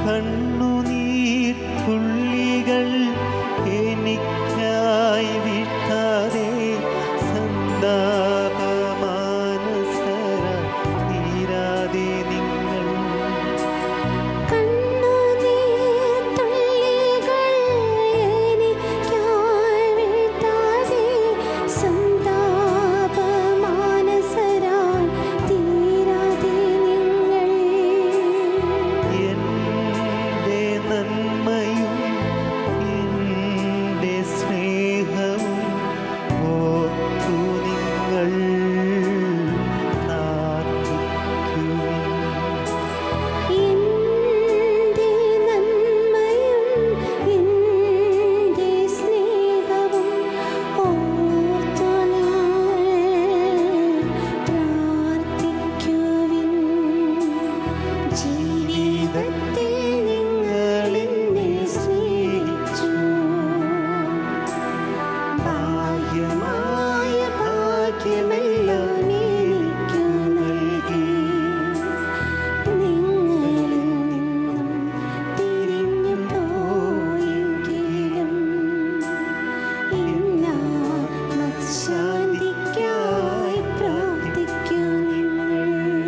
കണ്ണുനീർ തുള്ളികൾ എനിക്കായി വിട്ടാതെ സന്താപമാനസര തീരാതെ നിങ്ങൾ കണ്ണുനീർ തുള്ളികൾ എനിക്കായി വീഴ്ത്താതെ സന്താപമാനസരായി തീരാതെ നിങ്ങൾ എൻ്റെ നന്മയും എൻ്റെ സ്നേഹവും ഓർത്തു നിങ്ങൾ പ്രാർത്ഥിക്കുവിൻ എൻ്റെ നന്മയും എൻ്റെ സ്നേഹവും ഓർത്തു നിങ്ങൾ പ്രാർത്ഥിക്കുവിൻ ജീവിതത്തിൽ നിങ്ങൾ എന്നെ സ്നേഹിച്ചു ഭാഗ്യമായ ഭാഗ്യമെല്ലാം എനിക്കു നൽകി നിങ്ങളിൽ നിന്നും തിരിഞ്ഞു പോയെങ്കിലും ശാന്തിക്കായി പ്രാർത്ഥിക്കൂ നിങ്ങൾ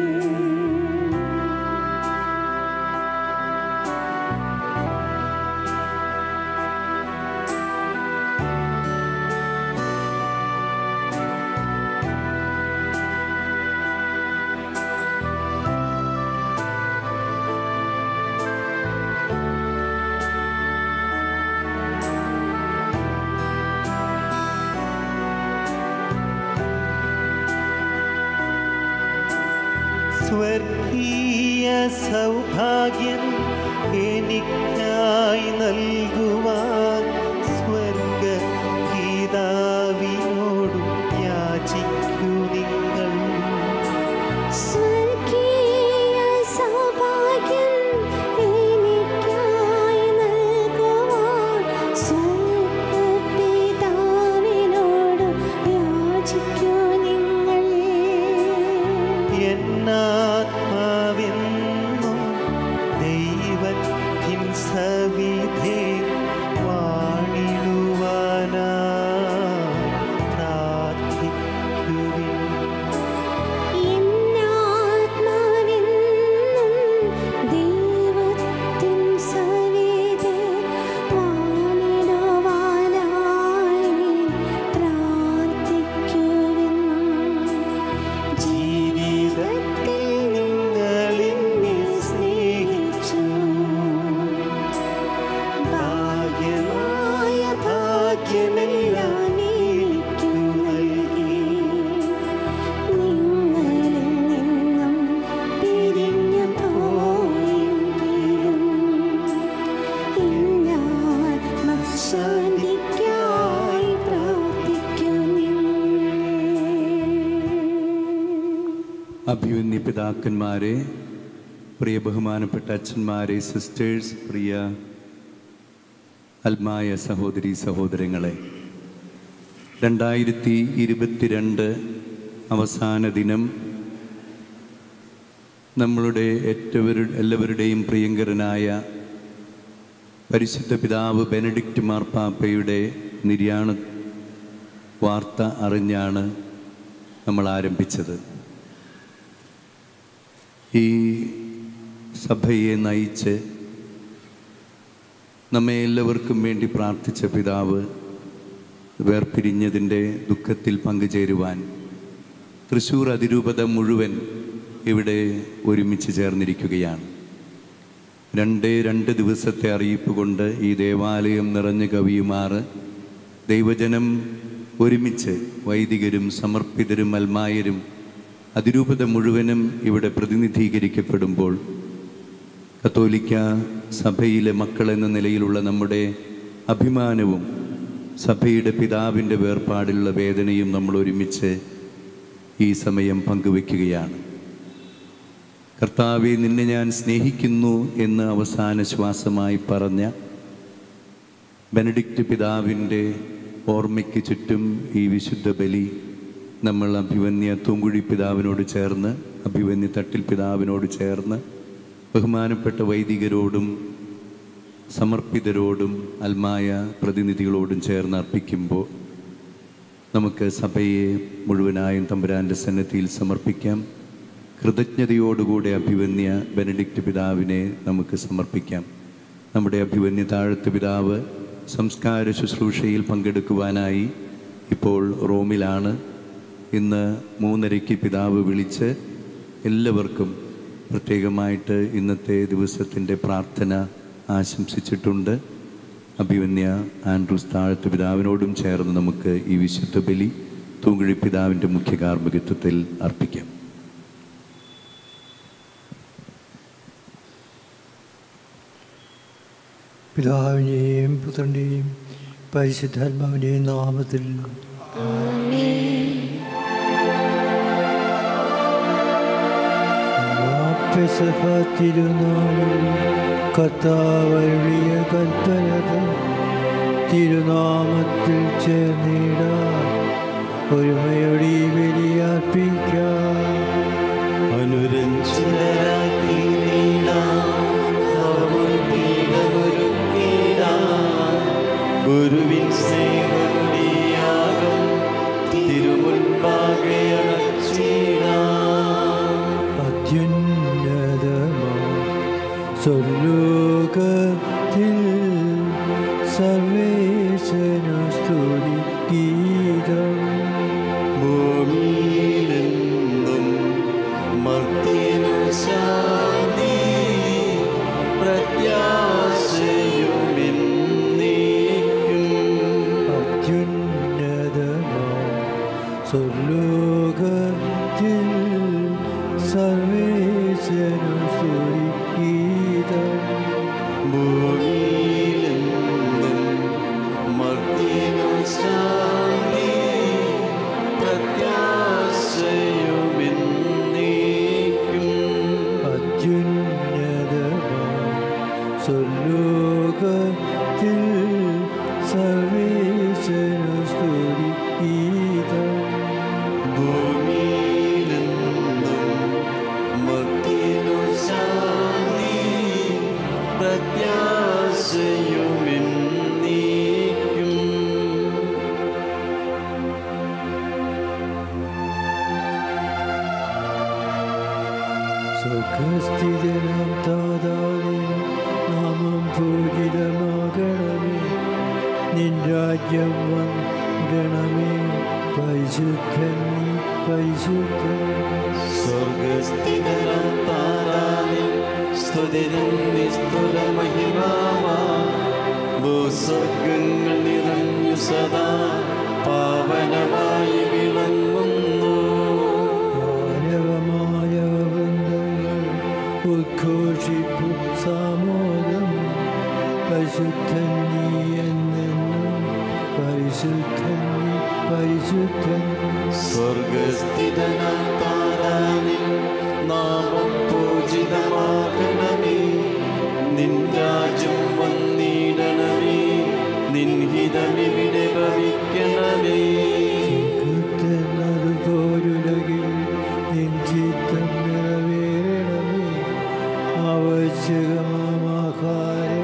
സ്വർഗീയ സൗഭാഗ്യം എനിക്കായി നൽകുവാൻ സ്വർഗ ഗീതാവിനോടും യാചിക്കൂ നിങ്ങൾ സ്വർഗീയ സൗഭാഗ്യം എനിക്കായി നൽകുവാൻ സ്വർഗ്ഗപിതാവിനോട് യാചിക്കൂ നിങ്ങൾ എന്നാത്മാവെന്നും ദൈവത്തിൻ സവിധേ വാണിടുവാനാ പ്രാർത്ഥിക്കുവിൻ എന്നാത്മാവെന്നും ദൈവത്തിൻ സവിധേ വാണിടുവാനായി പ്രാർത്ഥിക്കുവിൻ ജീവിതത്തിൽ നിങ്ങൾ എന്നെ സ്നേഹിച്ചു ഭാഗ്യമായ ഭാഗ്യമെല്ലാം എനിക്കു നൽകി നിങ്ങളിൽ നിന്നും പിരിഞ്ഞു പോയെങ്കിലും ശാന്തിക്കായി പ്രാർത്ഥിക്കൂ നിങ്ങൾ അഭിമന്യ പിതാക്കന്മാരെ പ്രിയ ബഹുമാനപ്പെട്ട അച്ഛന്മാരെ സിസ്റ്റേഴ്സ് പ്രിയ അൽമായ സഹോദരി സഹോദരങ്ങളെ രണ്ടായിരത്തി ഇരുപത്തിരണ്ട് അവസാന ദിനം നമ്മളുടെ ഏറ്റവും എല്ലാവരുടെയും പ്രിയങ്കരനായ പരിശുദ്ധ പിതാവ് ബെനഡിക്റ്റ് മാർപ്പാപ്പയുടെ നിര്യാണ വാർത്ത അറിഞ്ഞാണ് നമ്മൾ ആരംഭിച്ചത് ഈ സഭയെ നയിച്ച് നമ്മെ എല്ലാവർക്കും വേണ്ടി പ്രാർത്ഥിച്ച പിതാവ് വേർപിരിഞ്ഞതിൻ്റെ ദുഃഖത്തിൽ പങ്കുചേരുവാൻ തൃശ്ശൂർ അതിരൂപത മുഴുവൻ ഇവിടെ ഒരുമിച്ച് ചേർന്നിരിക്കുകയാണ് രണ്ടേ രണ്ട് ദിവസത്തെ അറിയിപ്പ് കൊണ്ട് ഈ ദേവാലയം നിറഞ്ഞു കവിയുമാറ് ദൈവജനം ഒരുമിച്ച് വൈദികരും സമർപ്പിതരും അൽമായരും അതിരൂപത മുഴുവനും ഇവിടെ പ്രതിനിധീകരിക്കപ്പെടുമ്പോൾ കത്തോലിക്ക സഭയിലെ മക്കളെന്ന നിലയിലുള്ള നമ്മുടെ അഭിമാനവും സഭയുടെ പിതാവിൻ്റെ വേർപാടിലുള്ള വേദനയും നമ്മൾ ഒരുമിച്ച് ഈ സമയം പങ്കുവെക്കുകയാണ് കർത്താവെ നിന്നെ ഞാൻ സ്നേഹിക്കുന്നു എന്ന് അവസാന ശ്വാസമായി പറഞ്ഞ ബെനഡിക്റ്റ് പിതാവിൻ്റെ ഓർമ്മയ്ക്ക് ചുറ്റും ഈ വിശുദ്ധ ബലി നമ്മൾ അഭിവന്യ തൂങ്കുഴി പിതാവിനോട് ചേർന്ന് അഭിവന്യ തട്ടിൽ പിതാവിനോട് ചേർന്ന് ബഹുമാനപ്പെട്ട വൈദികരോടും സമർപ്പിതരോടും അൽമായ പ്രതിനിധികളോടും ചേർന്ന് അർപ്പിക്കുമ്പോൾ നമുക്ക് സഭയെ മുഴുവനായും തമ്പുരാൻ്റെ സന്നദ്ധിയിൽ സമർപ്പിക്കാം കൃതജ്ഞതയോടുകൂടെ അഭിവന്യ ബെനഡിക്റ്റ് പിതാവിനെ നമുക്ക് സമർപ്പിക്കാം നമ്മുടെ അഭിവന്യ താഴത്ത് പിതാവ് സംസ്കാര ശുശ്രൂഷയിൽ പങ്കെടുക്കുവാനായി ഇപ്പോൾ റോമിലാണ് ഇന്ന് മൂന്നരയ്ക്ക് പിതാവ് വിളിച്ച് എല്ലാവർക്കും പ്രത്യേകമായിട്ട് ഇന്നത്തെ ദിവസത്തിൻ്റെ പ്രാർത്ഥന ആശംസിച്ചിട്ടുണ്ട് അഭിവന്യ ആൻഡ്രൂസ് താഴത്ത് പിതാവിനോടും ചേർന്ന് നമുക്ക് ഈ വിശുദ്ധ ബലി തൂങ്കുഴി പിതാവിൻ്റെ മുഖ്യ കാർമ്മികത്വത്തിൽ അർപ്പിക്കാം പിതാവിൻ്റെയും പുത്രൻ്റെയും പരിശുദ്ധാത്മാവിൻ്റെയും നാമത്തിൽ പെസഹ തിരുനാളിൽ കർത്താവരുളിയ കൽപ്പനത് തിരുനാമത്തിൽ ചേർന്നിട ഒരുമയോടെ ബലിയർപ്പിക്കാം അനുരഞ്ജിതരാക്കി ഗുരുവിൻ സ്നേഹമുടിയാകും തിരുമുൻപാകെ അടച്ചിടാം അത്യുന്നതമാ സ്വർലോകത്തിൽ സർവേശനു സ്തുതി ഗീതം ഭൂമിയിലെന്നും മർത്യനു ശാന്തി പ്രത്യാശയുമെന്നേക്കും അത്യുന്നതമാ സ്വർലോകത്തിൽ സർവേശനു സ്തുതി ഗീതം ഭൂമിയിലെന്നും മർത്യനു ശാന്തി പ്രത്യാശയുമെന്നേക്കും അത്യുന്നതമാ സ്വർലോകത്തിൽ സർവേശനു സ്തുതി ഗീതം ഭൂമിയിലെന്നും മർത്യനു ശാന്തി പ്രത്യാശയുമെന്നേക്കും സുഖസ്ഥിതനാം താതാവേ നാമം പൂജിതമാകണമേ നിൻ രാജ്യം വന്നിടണമേ പരിശുദ്ധൻ നീ പരിശുദ്ധൻ സ്വർഗസ്ഥിതനാം താതാവേ, സ്തുതിതൻ നിസ്തുല മഹിമാവാ. ഭൂസ്വർഗങ്ങൾ നിറഞ്ഞു സദാ പാവനമായി വിളങ്ങുന്നു മാനവമായ വൃന്ദങ്ങൾ ഉദ്ഘോഷിപ്പു സാമോദം പരിശുദ്ധൻ നീ എന്നെന്നും പരിശുദ്ധൻ നീ പരിശുദ്ധൻ സ്വർഗസ്ഥിതനാം താതാവേ, നാമം പൂജിതമാകണമേ നിൻ രാജ്യം വന്നിടണമേ നിൻ ഹിതമിവിടെ ഭവിക്കണമേ അതുപോലുലകിൽ നിൻ ചിത്തം നിറവേറണമേ ആവശ്യകമാഹാരം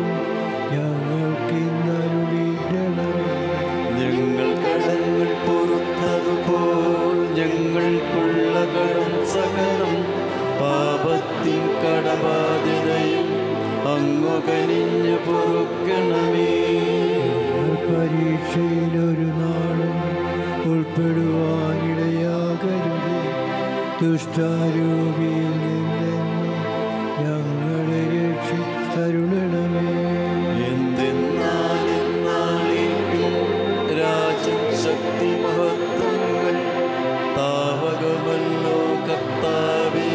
ഞങ്ങൾക്കിന്നരുളിയിടണമേ ഞങ്ങൾ കടങ്ങൾ പൊറുത്തതുപോൽ ഞങ്ങൾക്കുള്ള കടം സകലം പാപത്തിൻ കടബാധ്യതയും അങ്ങു കനിഞ്ഞു പൊറുക്കണമേ പരീക്ഷയിലൊരു നാളും ഉൾപ്പെടുവാനിടയാകരുതേ ദുഷ്ടാരൂപിയിൽ നിന്നെന്ന് ഞങ്ങളെ രക്ഷിത്തരുളണമേ എന്തെന്നാലും നാളേക്കും രാജ്യം ശക്തി മഹത്വങ്ങൾ താവകമല്ലോ കർത്താവേ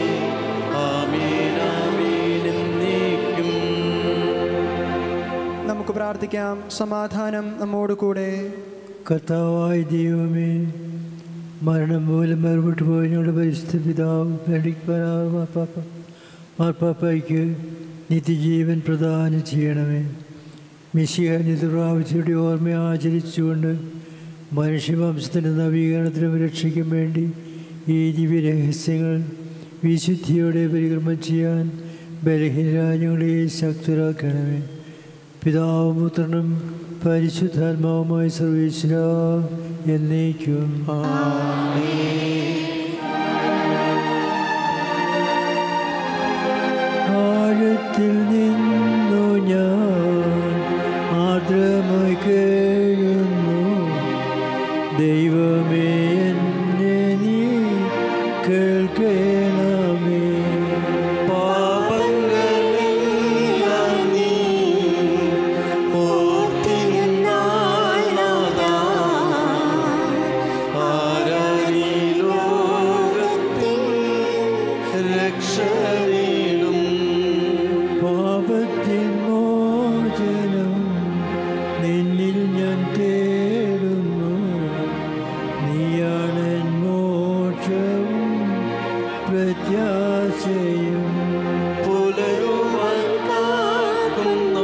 ആമീനാമീനെന്നേക്കും നമുക്ക് പ്രാർത്ഥിക്കാം സമാധാനം നമ്മോട് കൂടെ കർത്താവായ ദൈവമേ മരണം മൂലം വേർപെട്ടു പോയ ഞങ്ങളുടെ പരിശുദ്ധ പിതാവ് ബെനഡിക്റ്റ് മാർപ്പാപ്പ മാർപ്പാപ്പയ്ക്ക് നിത്യജീവൻ പ്രദാനം ചെയ്യണമേ മിശിയ നിതുറാവശ്യയുടെ ഓർമ്മ ആചരിച്ചുകൊണ്ട് മനുഷ്യവംശത്തിൻ്റെ നവീകരണത്തിനും രക്ഷയ്ക്കും വേണ്ടി ഈ ദിവ്യ രഹസ്യങ്ങൾ വിശുദ്ധിയോടെ പരിക്രമം ചെയ്യാൻ ബലഹീനരാജ്ഞങ്ങളെ ശക്തരാക്കണമേ പിതാവും പുത്രനും പരിശുദ്ധാത്മാവുമായ സർവീശ്വര എന്നേക്കും ആഴത്തിൽ നിന്നു ഞാൻ ആദ്രമായി കേഴുന്നു ദൈവമേ എന്നെ നീ കേൾക്കണമേ പാപങ്ങളെല്ലാം നീ ഓർത്തിരുന്നാൽ നാഥാ, ആരാനീ ലോകത്തിൽ രക്ഷ നേടും പാപത്തിൻ മോചനം നിന്നിൽ ഞാൻ തേടുന്നു നീയാണ് എൻ മോക്ഷവും പ്രത്യാശയും പുലരുവാൻ കാക്കുന്ന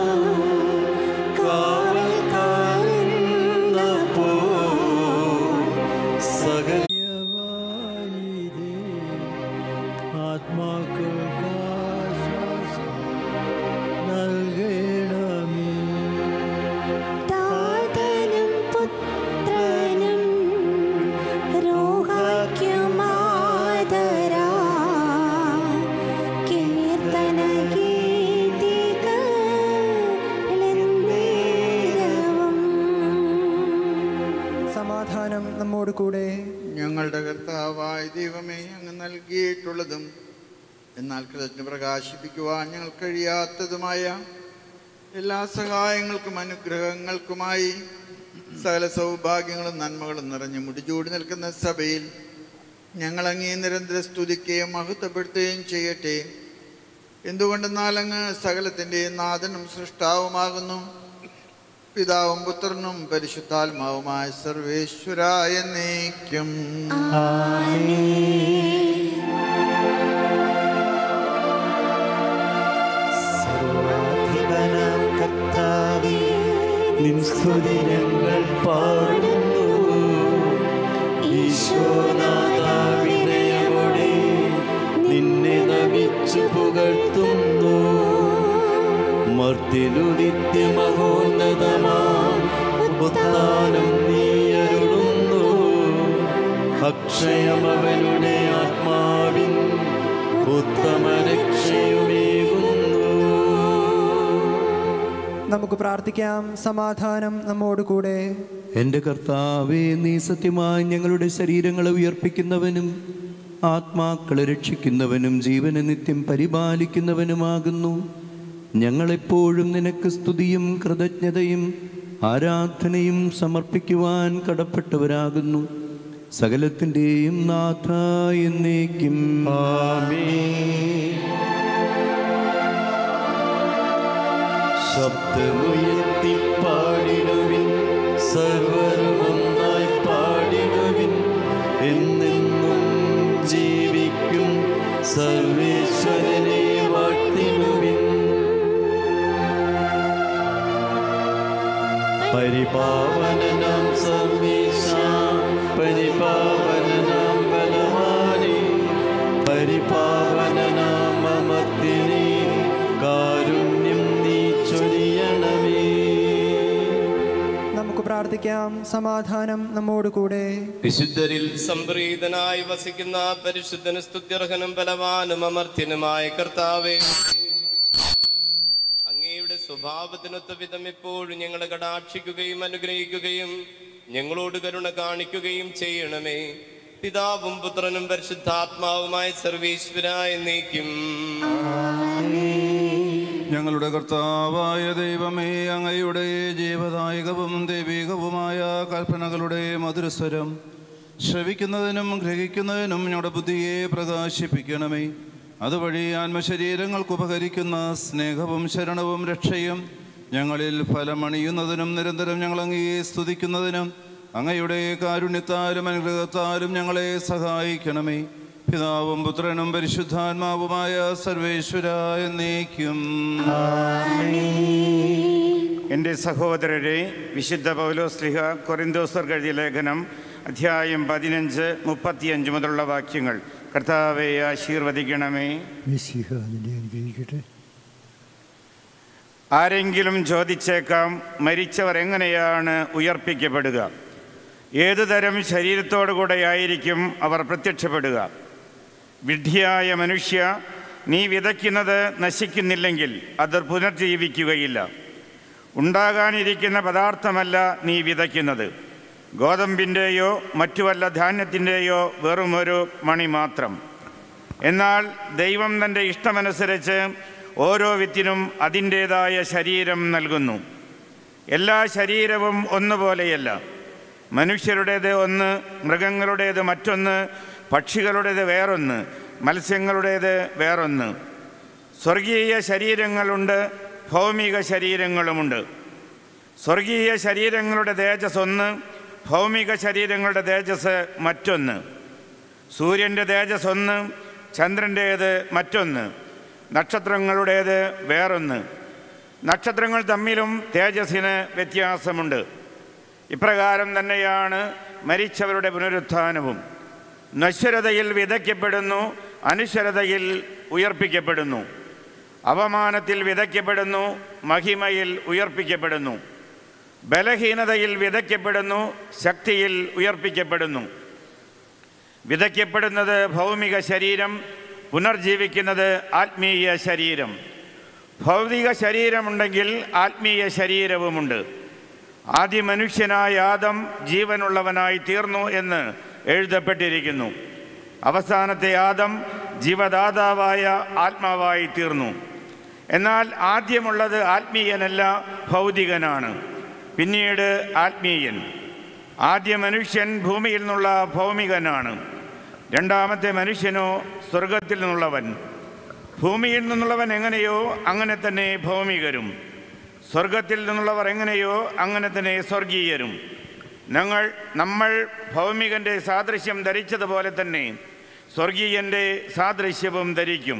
കാവൽക്കാരെന്നപ്പോൾ സകല യവാനിതേ, ആത്മാക്കൾക്ക് ആശ്വാസം നൽകണമേ താതനും പുത്രനും രോഹാക്യമാതരാ കീർത്തന ഗീതികളെന്നേരവും സമാധാനം നമ്മോട് കൂടെ ഞങ്ങളുടെ കർത്താവായ ദൈവമേ അങ്ങ് നൽകിയിട്ടുള്ളതും എന്നാൽ കൃതജ്ഞ പ്രകാശിപ്പിക്കുവാൻ ഞങ്ങൾ കഴിയാത്തതുമായ എല്ലാ സഹായങ്ങൾക്കും അനുഗ്രഹങ്ങൾക്കുമായി സകല സൗഭാഗ്യങ്ങളും നന്മകളും നിറഞ്ഞ് മുടിചൂടി നിൽക്കുന്ന സഭയിൽ ഞങ്ങൾ അങ്ങേ നിരന്തരം സ്തുതിക്കുകയും മഹത്വപ്പെടുത്തുകയും ചെയ്യട്ടെ എന്തുകൊണ്ടെന്നാൽ അങ്ങ് സകലത്തിൻ്റെയും നാഥനും സൃഷ്ടാവുമാകുന്നു പിതാവും പുത്രനും പരിശുദ്ധാത്മാവുമായ സർവേശ്വരായ നീക്കും സർവാധിപനാം കർത്താവേ, നിൻ സ്തുതി ഞങ്ങൾ പാടുന്നു ഈശോനാഥാവിനയമോടെ നിന്നെ നമിച്ചു പുകഴ്ത്തുന്നു മർത്തിനു നിത്യമഹോന്നതമാം ഉത്ഥാനം നീ അരുളുന്നു അക്ഷയമവനുടെ ആത്മാവിൻ ഉത്തമ രക്ഷയുമേകുന്നു നമുക്ക് പ്രാർത്ഥിക്കാം സമാധാനം നമ്മോട് കൂടെ എൻ്റെ കർത്താവേ നീ സത്യമായി ഞങ്ങളുടെ ശരീരങ്ങളെ ഉയർപ്പിക്കുന്നവനും ആത്മാക്കളെ രക്ഷിക്കുന്നവനും ജീവനെ നിത്യം പരിപാലിക്കുന്നവനുമാകുന്നു ഞങ്ങളെപ്പോഴും നിനക്ക് സ്തുതിയും കൃതജ്ഞതയും ആരാധനയും സമർപ്പിക്കുവാൻ കടപ്പെട്ടവരാകുന്നു സകലത്തിൻ്റെയും നാഥ എന്നേക്കും ശബ്ദമുയർത്തി പാടിടുവിൻ സർവരും ഒന്നായി പാടിടുവിൻ എന്നെന്നും ജീവിക്കും സർവേശ്വരനെ വാഴ്ത്തിടുവിൻ പരിപാവനനാം സർവേശ പരിപാവനനാം ബലവാനെ പരിപാവനനാം അമർത്തിനെ കാരുണ്യം നീ ചൊരിയണമേ നമുക്ക് പ്രാർത്ഥിക്കാം സമാധാനം നമ്മോട് കൂടെ വിശുദ്ധരിൽ സംപ്രീതനായി വസിക്കുന്ന പരിശുദ്ധന സ്തുത്യർഹനും ബലവാനും അമർത്യനുമായ കർത്താവേ അങ്ങയുടെ സ്വഭാവത്തിനൊത്ത വിധം എപ്പോഴും ഞങ്ങളെ കടാക്ഷിക്കുകയും അനുഗ്രഹിക്കുകയും ഞങ്ങളോട് കരുണ കാണിക്കുകയും ചെയ്യണമേ പിതാവും പുത്രനും പരിശുദ്ധാത്മാവുമായ സർവീശ്വരായ നീക്കും ഞങ്ങളുടെ കർത്താവായ ദൈവമേ അങ്ങയുടെ ജീവദായകവും ദൈവികവുമായ കൽപ്പനകളുടെ മധുരസ്വരം ശ്രവിക്കുന്നതിനും ഗ്രഹിക്കുന്നതിനും ഞങ്ങളുടെ ബുദ്ധിയെ പ്രകാശിപ്പിക്കണമേ അതുവഴി ആത്മശരീരങ്ങൾക്ക് ഉപകരിക്കുന്ന സ്നേഹവും ശരണവും രക്ഷയും ഞങ്ങളിൽ ഫലമണിയുന്നതിനും നിരന്തരം ഞങ്ങൾ അങ്ങയെ സ്തുതിക്കുന്നതിനും അങ്ങയുടെ കാരുണ്യത്താലും അനുഗ്രഹത്താലും ഞങ്ങളെ സഹായിക്കണമേ പിതാവും പുത്രനും പരിശുദ്ധാത്മാവുമായ സർവേശ്വരായ എന്നേക്കും എൻ്റെ സഹോദരരെ വിശുദ്ധ പൗലോസ്ലിഹ കൊറിന്തോസർ എഴുതിയ ലേഖനം അധ്യായം പതിനഞ്ച് മുപ്പത്തിയഞ്ച് മുതലുള്ള വാക്യങ്ങൾ കർത്താവെ ആശീർവദിക്കണമേ മിശിഹ നിന്നെ അനുഗ്രഹിക്കട്ടെ ആരെങ്കിലും ചോദിച്ചേക്കാം മരിച്ചവർ എങ്ങനെയാണ് ഉയർപ്പിക്കപ്പെടുക ഏതുതരം ശരീരത്തോടു കൂടെയായിരിക്കും അവർ പ്രത്യക്ഷപ്പെടുക വിഡ്ഢിയായ മനുഷ്യ നീ വിതയ്ക്കുന്നത് നശിക്കുന്നില്ലെങ്കിൽ അത് പുനർജീവിക്കുകയില്ല ഉണ്ടാകാനിരിക്കുന്ന പദാർത്ഥമല്ല നീ വിതയ്ക്കുന്നത് ഗോതമ്പിൻ്റെയോ മറ്റു വല്ല ധാന്യത്തിൻ്റെയോ വെറുമൊരു മണി മാത്രം എന്നാൽ ദൈവം തൻ്റെ ഇഷ്ടമനുസരിച്ച് ഓരോ വിത്തിനും അതിൻ്റേതായ ശരീരം നൽകുന്നു എല്ലാ ശരീരവും ഒന്നുപോലെയല്ല മനുഷ്യരുടേത് ഒന്ന് മൃഗങ്ങളുടേത് മറ്റൊന്ന് പക്ഷികളുടേത് വേറൊന്ന് മത്സ്യങ്ങളുടേത് വേറൊന്ന് സ്വർഗീയ ശരീരങ്ങളുണ്ട് ഭൗമിക ശരീരങ്ങളുമുണ്ട് സ്വർഗീയ ശരീരങ്ങളുടെ തേജസ് ഒന്ന് ഭൗമിക ശരീരങ്ങളുടെ തേജസ് മറ്റൊന്ന് സൂര്യൻ്റെ തേജസ് ഒന്ന് ചന്ദ്രൻ്റേത് മറ്റൊന്ന് നക്ഷത്രങ്ങളുടേത് വേറൊന്ന് നക്ഷത്രങ്ങൾ തമ്മിലും തേജസ്സിന് വ്യത്യാസമുണ്ട് ഇപ്രകാരം തന്നെയാണ് മരിച്ചവരുടെ പുനരുത്ഥാനവും നശ്വരതയിൽ വിതയ്ക്കപ്പെടുന്നു അനുശ്വരതയിൽ ഉയർപ്പിക്കപ്പെടുന്നു അപമാനത്തിൽ വിതയ്ക്കപ്പെടുന്നു മഹിമയിൽ ഉയർപ്പിക്കപ്പെടുന്നു ബലഹീനതയിൽ വിതയ്ക്കപ്പെടുന്നു ശക്തിയിൽ ഉയർപ്പിക്കപ്പെടുന്നു വിതയ്ക്കപ്പെടുന്നത് ഭൗമിക ശരീരം പുനർജീവിക്കുന്നത് ആത്മീയ ശരീരം ഭൗതിക ശരീരമുണ്ടെങ്കിൽ ആത്മീയ ശരീരവുമുണ്ട് ആദ്യ മനുഷ്യനായ ആദം ജീവനുള്ളവനായി തീർന്നു എന്ന് എഴുതപ്പെട്ടിരിക്കുന്നു അവസാനത്തെ ആദം ജീവദാതാവായ ആത്മാവായി തീർന്നു എന്നാൽ ആദ്യമുള്ളത് ആത്മീയനല്ല ഭൗതികനാണ് പിന്നീട് ആത്മീയൻ ആദ്യ മനുഷ്യൻ ഭൂമിയിൽ നിന്നുള്ള ഭൗമികനാണ് രണ്ടാമത്തെ മനുഷ്യനോ സ്വർഗത്തിൽ നിന്നുള്ളവൻ ഭൂമിയിൽ നിന്നുള്ളവൻ എങ്ങനെയോ അങ്ങനെ തന്നെ ഭൗമികരും സ്വർഗത്തിൽ നിന്നുള്ളവർ എങ്ങനെയോ അങ്ങനെ തന്നെ സ്വർഗീയരും ഞങ്ങൾ നമ്മൾ ഭൗമികൻ്റെ സാദൃശ്യം ധരിച്ചതുപോലെ തന്നെ സ്വർഗീയൻ്റെ സാദൃശ്യവും ധരിക്കും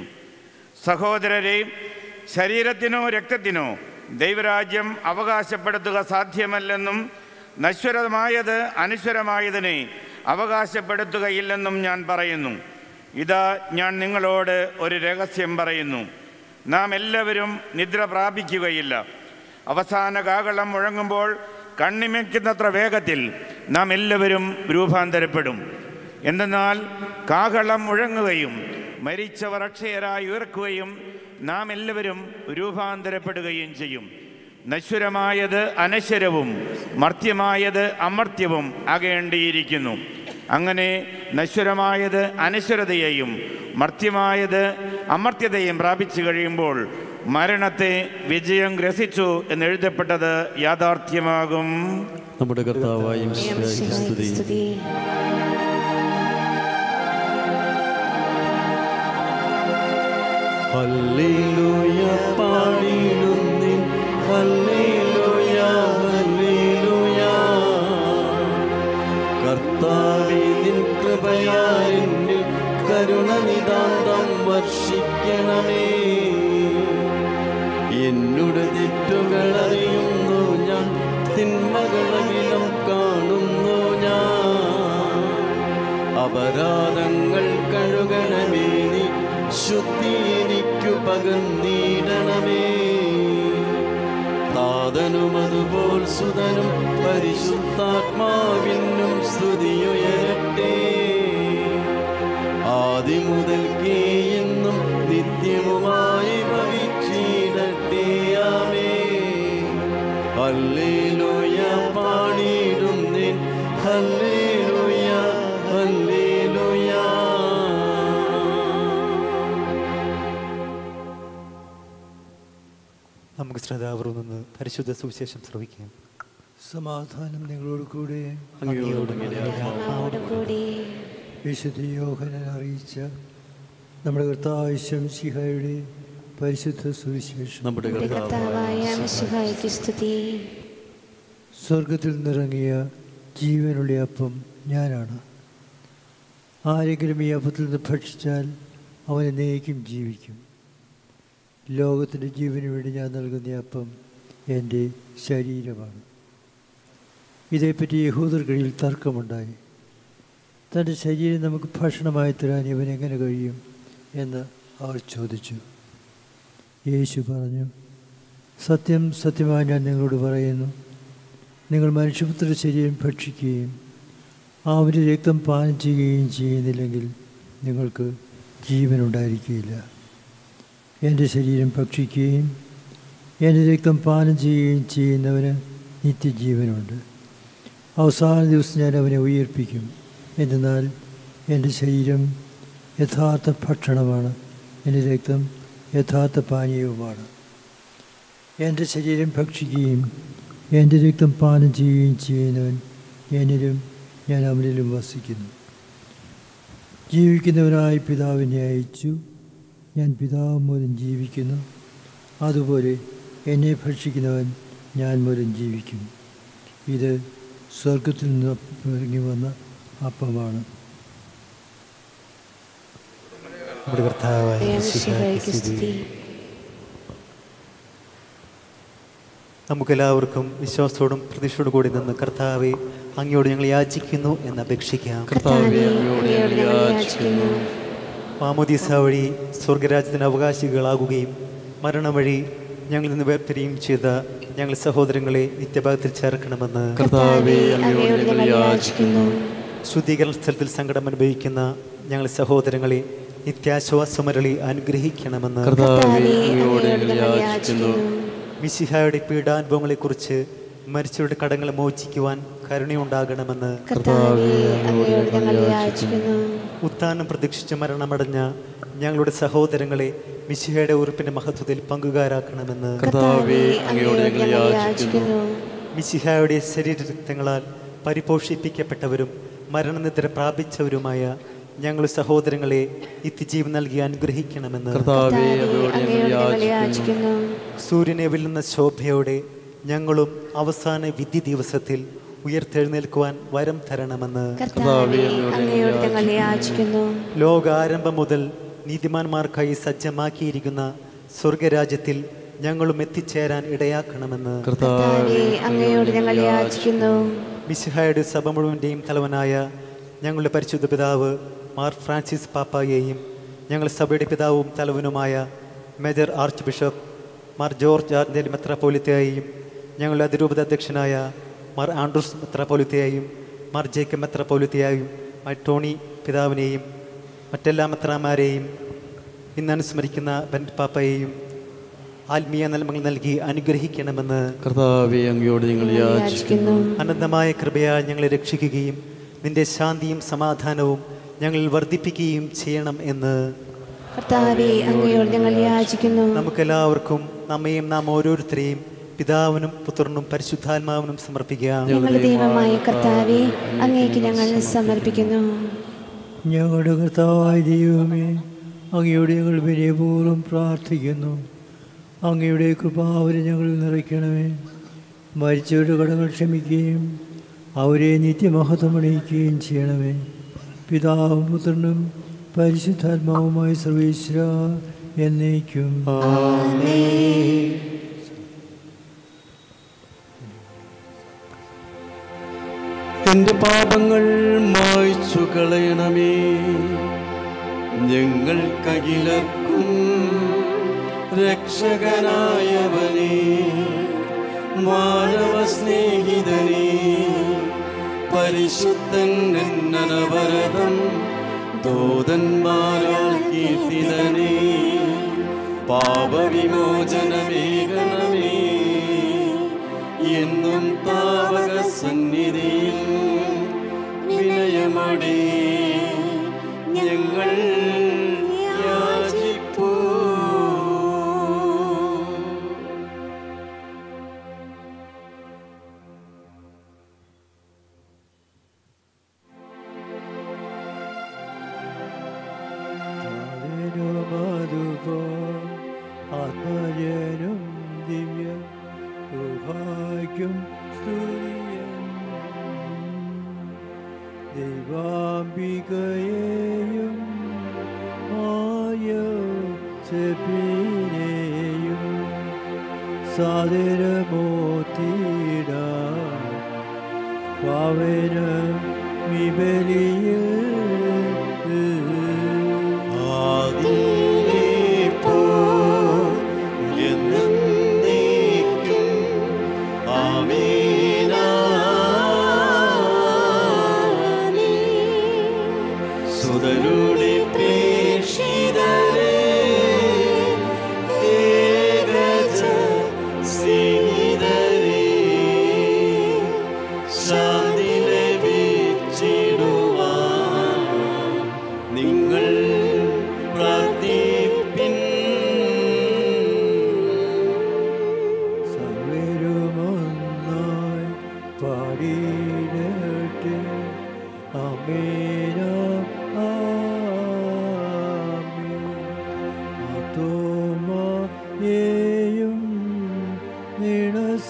സഹോദരരെ ശരീരത്തിനോ രക്തത്തിനോ ദൈവരാജ്യം അവകാശപ്പെടുത്തുക സാധ്യമല്ലെന്നും നശ്വരമായത് അനശ്വരമായതിനെ അവകാശപ്പെടുത്തുകയില്ലെന്നും ഞാൻ പറയുന്നു ഇതാ ഞാൻ നിങ്ങളോട് ഒരു രഹസ്യം പറയുന്നു നാം എല്ലാവരും നിദ്ര പ്രാപിക്കുകയില്ല അവസാന കാകളം മുഴങ്ങുമ്പോൾ കണ്ണിമയ്ക്കുന്നത്ര വേഗത്തിൽ നാം എല്ലാവരും രൂപാന്തരപ്പെടും എന്തെന്നാൽ കാഹളം മുഴങ്ങുകയും മരിച്ചവർ അക്ഷയരായി ഉയർക്കുകയും നാം എല്ലാവരും രൂപാന്തരപ്പെടുകയും ചെയ്യും നശ്വരമായത് അനശ്വരവും മർത്യമായത് അമർത്യവും ആകേണ്ടിയിരിക്കുന്നു അങ്ങനെ നശ്വരമായത് അനശ്വരതയെയും മർത്യമായത് അമർത്യതയും പ്രാപിച്ചു കഴിയുമ്പോൾ മരണത്തെ വിജയം ഗ്രസിച്ചു എന്നെഴുതപ്പെട്ടത് യാഥാർത്ഥ്യമാകും നമ്മുടെ കർത്താവായ മിശിഹായ്ക്ക് സ്തുതി സ്തുതി ഹല്ലേലൂയ പാടിടുന്നിൻ ഹല്ലേലൂയ ഹല്ലേലൂയ കർത്താവേ നിൻ കൃപയാൽ എന്നിൽ കരുണ നിതാന്തം വർഷിക്കണമേ എന്നോട് തെറ്റുകൾ അറിയുന്നു ഞാൻ തിന്മകളകിലും കാണുന്നു ഞാൻ അപരാധങ്ങൾ കഴുകണമേ നീ ശുദ്ധി എനിക്കു പകർന്നിടണമേ താതനും അതുപോൽ സുതനും പരിശുദ്ധാത്മാവിനും സ്തുതിയുയരട്ടെ ആദ്യം മുതൽക്കേ എന്നും നിത്യവുമായി ഭവിച്ചിടട്ടെ ആമേ ഹല്ലേലൂയ പാടിയിടുന്നേൻ ഹല്ലേലൂയ ഹല്ലേലൂയ നമുക്ക് ശ്രദ്ധാപൂർവം നിന്ന് പരിശുദ്ധ സുവിശേഷം ശ്രവിക്കാം സമാധാനം നിങ്ങളോട് കൂടെ അങ്ങയോടും ഇങ്ങനെ ആത്മാവോട് കൂടി വിശുദ്ധ യോഹനൻ അറിയിച്ച നമ്മുടെ കർത്താവശ്യം ശിഹയുടെ പരിശുദ്ധ സുവിശേഷം നമ്മുടെ നമ്മുടെ കർത്താവായ കർത്താവായ മിശിഹായ്ക്ക് സ്തുതി സ്വർഗത്തിൽ നിന്നിറങ്ങിയ ജീവനുള്ള അപ്പം ഞാനാണ് ആരെങ്കിലും ഈ അപ്പത്തിൽ നിന്ന് ഭക്ഷിച്ചാൽ അവൻ എന്നേക്കും ജീവിക്കും ലോകത്തിൻ്റെ ജീവന് വേണ്ടി ഞാൻ നൽകുന്ന ഈ അപ്പം എൻ്റെ ശരീരമാണ് ഇതേപ്പറ്റി യഹൂദർക്കിടയിൽ തർക്കമുണ്ടായി തൻ്റെ ശരീരം നമുക്ക് ഭക്ഷണമായി തരാൻ ഇവൻ എങ്ങനെ കഴിയും എന്ന് അവർ ചോദിച്ചു യേശു പറഞ്ഞു സത്യം സത്യമായി ഞാൻ നിങ്ങളോട് പറയുന്നു നിങ്ങൾ മനുഷ്യപുത്ര ശരീരം ഭക്ഷിക്കുകയും അവൻ്റെ രക്തം പാനം ചെയ്യുകയും ചെയ്യുന്നില്ലെങ്കിൽ നിങ്ങൾക്ക് ജീവനുണ്ടായിരിക്കുകയില്ല എൻ്റെ ശരീരം ഭക്ഷിക്കുകയും എൻ്റെ രക്തം പാനം ചെയ്യുകയും ചെയ്യുന്നവന് നിത്യജീവനുണ്ട് അവസാന ദിവസം ഞാൻ അവനെ ഉയർപ്പിക്കും എന്തെന്നാൽ എൻ്റെ ശരീരം യഥാർത്ഥ ഭക്ഷണമാണ് എൻ്റെ രക്തം യഥാർത്ഥ പാനീയവുമാണ് എൻ്റെ ശരീരം ഭക്ഷിക്കുകയും എൻ്റെ രക്തം പാനം ചെയ്യുകയും ചെയ്യുന്നവൻ എന്നിലും ഞാൻ അവനിലും വസിക്കുന്നു ജീവിക്കുന്നവനായി പിതാവിനെ അയച്ചു ഞാൻ പിതാവ് മൂലം ജീവിക്കുന്നു അതുപോലെ എന്നെ ഭക്ഷിക്കുന്നവൻ ഞാൻ മൂലം ജീവിക്കും ഇത് സ്വർഗത്തിൽ നിന്ന് ഇറങ്ങി വന്ന അപ്പമാണ് നമ്മുടെ കർത്താവായ മിശിഹായ്ക്ക് സ്തുതി നമുക്കെല്ലാവർക്കും വിശ്വാസത്തോടും പ്രതീക്ഷയോടും കൂടി നിന്ന് കർത്താവെ അങ്ങയോട് ഞങ്ങൾ യാചിക്കുന്നു എന്ന് അപേക്ഷിക്കാം കർത്താവേ അങ്ങയോട് ഞങ്ങൾ യാചിക്കുന്നു മാമോദീസ വഴി സ്വർഗരാജ്യത്തിന് അവകാശികളാകുകയും മരണം വഴി ഞങ്ങളിൽ നിന്ന് വേർപിരിയും ചെയ്ത ഞങ്ങൾ സഹോദരങ്ങളെ നിത്യഭാഗത്തിൽ ചേർക്കണമെന്ന് കർത്താവേ അങ്ങയോട് ഞങ്ങൾ യാചിക്കുന്നു ശുദ്ധീകരണ സ്ഥലത്തിൽ സങ്കടം അനുഭവിക്കുന്ന ഞങ്ങൾ സഹോദരങ്ങളെ നിത്യാശ്വാസമരളി അനുഗ്രഹിക്കണമെന്ന് കർത്താവേ അങ്ങയോട് ഞങ്ങൾ യാചിക്കുന്നു മിശിഹായുടെ പീഡാനുഭവങ്ങളെക്കുറിച്ച് മരിച്ചവരുടെ കടങ്ങൾ മോചിക്കുവാൻ കരുണയുണ്ടാകണമെന്ന് കർത്താവേ അങ്ങയോട് ഞങ്ങൾ യാചിക്കുന്നു ഉത്ഥാനം പ്രതീക്ഷിച്ച് മരണമടഞ്ഞ ഞങ്ങളുടെ സഹോദരങ്ങളെ മിശിഹയുടെ ഉറപ്പിന്റെ മഹത്വത്തിൽ പങ്കുകാരാക്കണമെന്ന് കർത്താവേ അങ്ങയോട് ഞങ്ങൾ യാചിക്കുന്നു മിശിഹായുടെ ശരീരരക്തങ്ങളാൽ പരിപോഷിപ്പിക്കപ്പെട്ടവരും മരണനിദ്ര പ്രാപിച്ചവരുമായ ഞങ്ങളുടെ സഹോദരങ്ങളെ നിത്യജീവൻ നൽകി അനുഗ്രഹിക്കണമെന്ന് കർത്താവേ അങ്ങയോട് ഞങ്ങൾ യാചിക്കുന്നു സൂര്യനെ വെല്ലുന്ന ശോഭയോടെ ഞങ്ങളും അവസാന വിധി ദിവസത്തിൽ ഉയർത്തെഴുന്നേൽക്കുവാൻ വരം തരണമെന്ന് കർത്താവേ അങ്ങയോട് ഞങ്ങൾ യാചിക്കുന്നു ലോകാരംഭം മുതൽ നീതിമാന്മാർക്കായി സജ്ജമാക്കിയിരിക്കുന്ന സ്വർഗരാജ്യത്തിൽ ഞങ്ങളും എത്തിച്ചേരാൻ ഇടയാക്കണമെന്ന് കർത്താവേ അങ്ങയോട് ഞങ്ങൾ യാചിക്കുന്നു മിശിഹായുടെ സഭ മുഴുവൻ്റെയും തലവനായ ഞങ്ങളുടെ പരിശുദ്ധ പിതാവ് മാർ ഫ്രാൻസിസ് പാപ്പായെയും ഞങ്ങൾ സഭയുടെ പിതാവും തലവനുമായ major archbishop Mar George ആർജലി മെത്രാപോലിത്തയെയും ഞങ്ങളുടെ അതിരൂപത അധ്യക്ഷനായ മാർ ആൻഡ്രൂസ് മെത്രാപോലിത്തയെയും മാർ ജേക്കബ് മെത്രാപോലിത്തയെയും മാർ ടോണി പിതാവിനെയും മറ്റെല്ലാ മെത്രാമാരെയും ഇന്ന് അനുസ്മരിക്കുന്ന ബെൻ പാപ്പയെയും ആത്മീയ നന്മകൾ നൽകി അനുഗ്രഹിക്കണമെന്ന് കർത്താവെ അങ്ങയോട് ഞങ്ങൾ യാചിക്കുന്നു അനന്തമായ കൃപയാൽ ഞങ്ങളെ രക്ഷിക്കുകയും നിന്റെ ശാന്തിയും സമാധാനവും ഞങ്ങളിൽ വർദ്ധിപ്പിക്കുകയും ചെയ്യണം എന്ന് കർത്താവേ അങ്ങയോട് ഞങ്ങൾ യാചിക്കുന്നു നമുക്കെല്ലാവർക്കും നമ്മയും നാം ഓരോരുത്തരെയും പിതാവിനും പുത്രനും പരിശുദ്ധാത്മാവിനും സമർപ്പിക്കാം ഞങ്ങളുടെ ദൈവമായ കർത്താവേ അങ്ങേക്ക് ഞങ്ങൾ സമർപ്പിക്കുന്നു ഞങ്ങളുടെ കർത്താവായ ദൈവമേ അങ്ങയോട് ഞങ്ങൾ വിനയപൂർവ്വം പ്രാർത്ഥിക്കുന്നു അങ്ങയുടെ കൃപാവരെ ഞങ്ങളിൽ നിറയ്ക്കണമേ മരിച്ചവരുടെ കടങ്ങൾ ക്ഷമിക്കുകയും അവരെ നിത്യമഹത്വം അണിയിക്കുകയും ചെയ്യണമേ പിതാവും പുത്രനും പരിശുദ്ധാത്മാവുമായ സർവേശ്വര എന്നേക്കും എന്റെ പാപങ്ങൾ മായ്ച്ചു കളയണമേ ഞങ്ങൾക്കകിലർക്കും രക്ഷകനായവനെ മാനവ സ്നേഹിതനെ പരിശുദ്ധൻ എന്നനവരതം ദൂതന്മാരാൽ കീർത്തിതനെ പാപവിമോചനമേകണമേ എന്നും താവക സന്നിധിയിൽ വിനയമടേ ഞങ്ങൾ യാചിപ്പൂ ആത്മജനും ദിവ്യ ഭാഗ്യം സ്തുതിയൻ ദൈവാംബികയെയും ആയ ചെപ്പിനെയും സാദരമോത്തിട പവന വിബലിയിൽ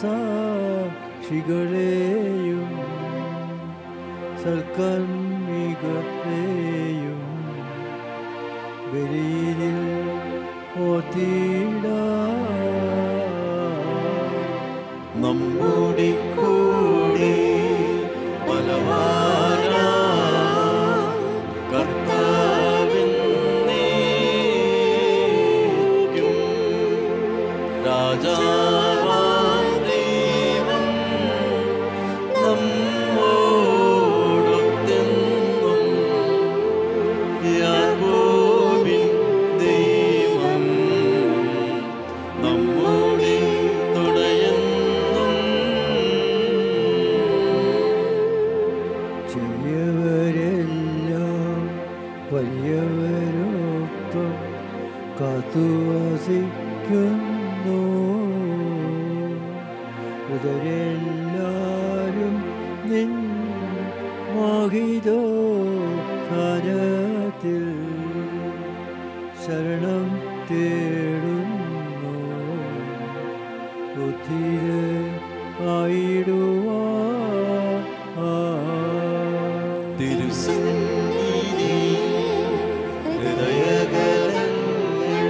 സാക്ഷികളെയും സൽക്കർമ്മികളെയും ബലിയിൽ ഓത്തിട നമ്മുടെ കൂടെ ബലവാനാ കർത്താവെന്നേക്കും രാജാവാം ദൈവം നമ്മോടൊത്തെന്നും യാക്കോബിൻ ദൈവം നമ്മുടെ തുടയെന്നും ചെയ്യവരെല്ലാം വലിയവരൊപ്പം കാത്തുവസിക്കുന്നു ഇവരെല്ലാരും നിൻ മോഹിതോ സ്ഥാനത്തിൽ ശരണം തേടുന്നു ബുദ്ധിരെ ആയിടുവാ തിരുസന്നിധി ഹൃദയകരങ്ങൾ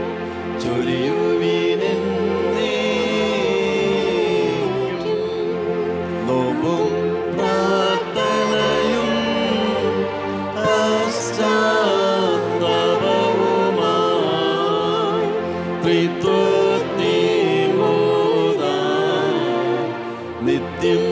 ചൊരിയുവിനെന്നേക്കും നോമ്പും പ്രാർത്ഥനയും പശ്ചാത്താപവുമായി ത്രിത്വത്തെ മോദാം നിത്യം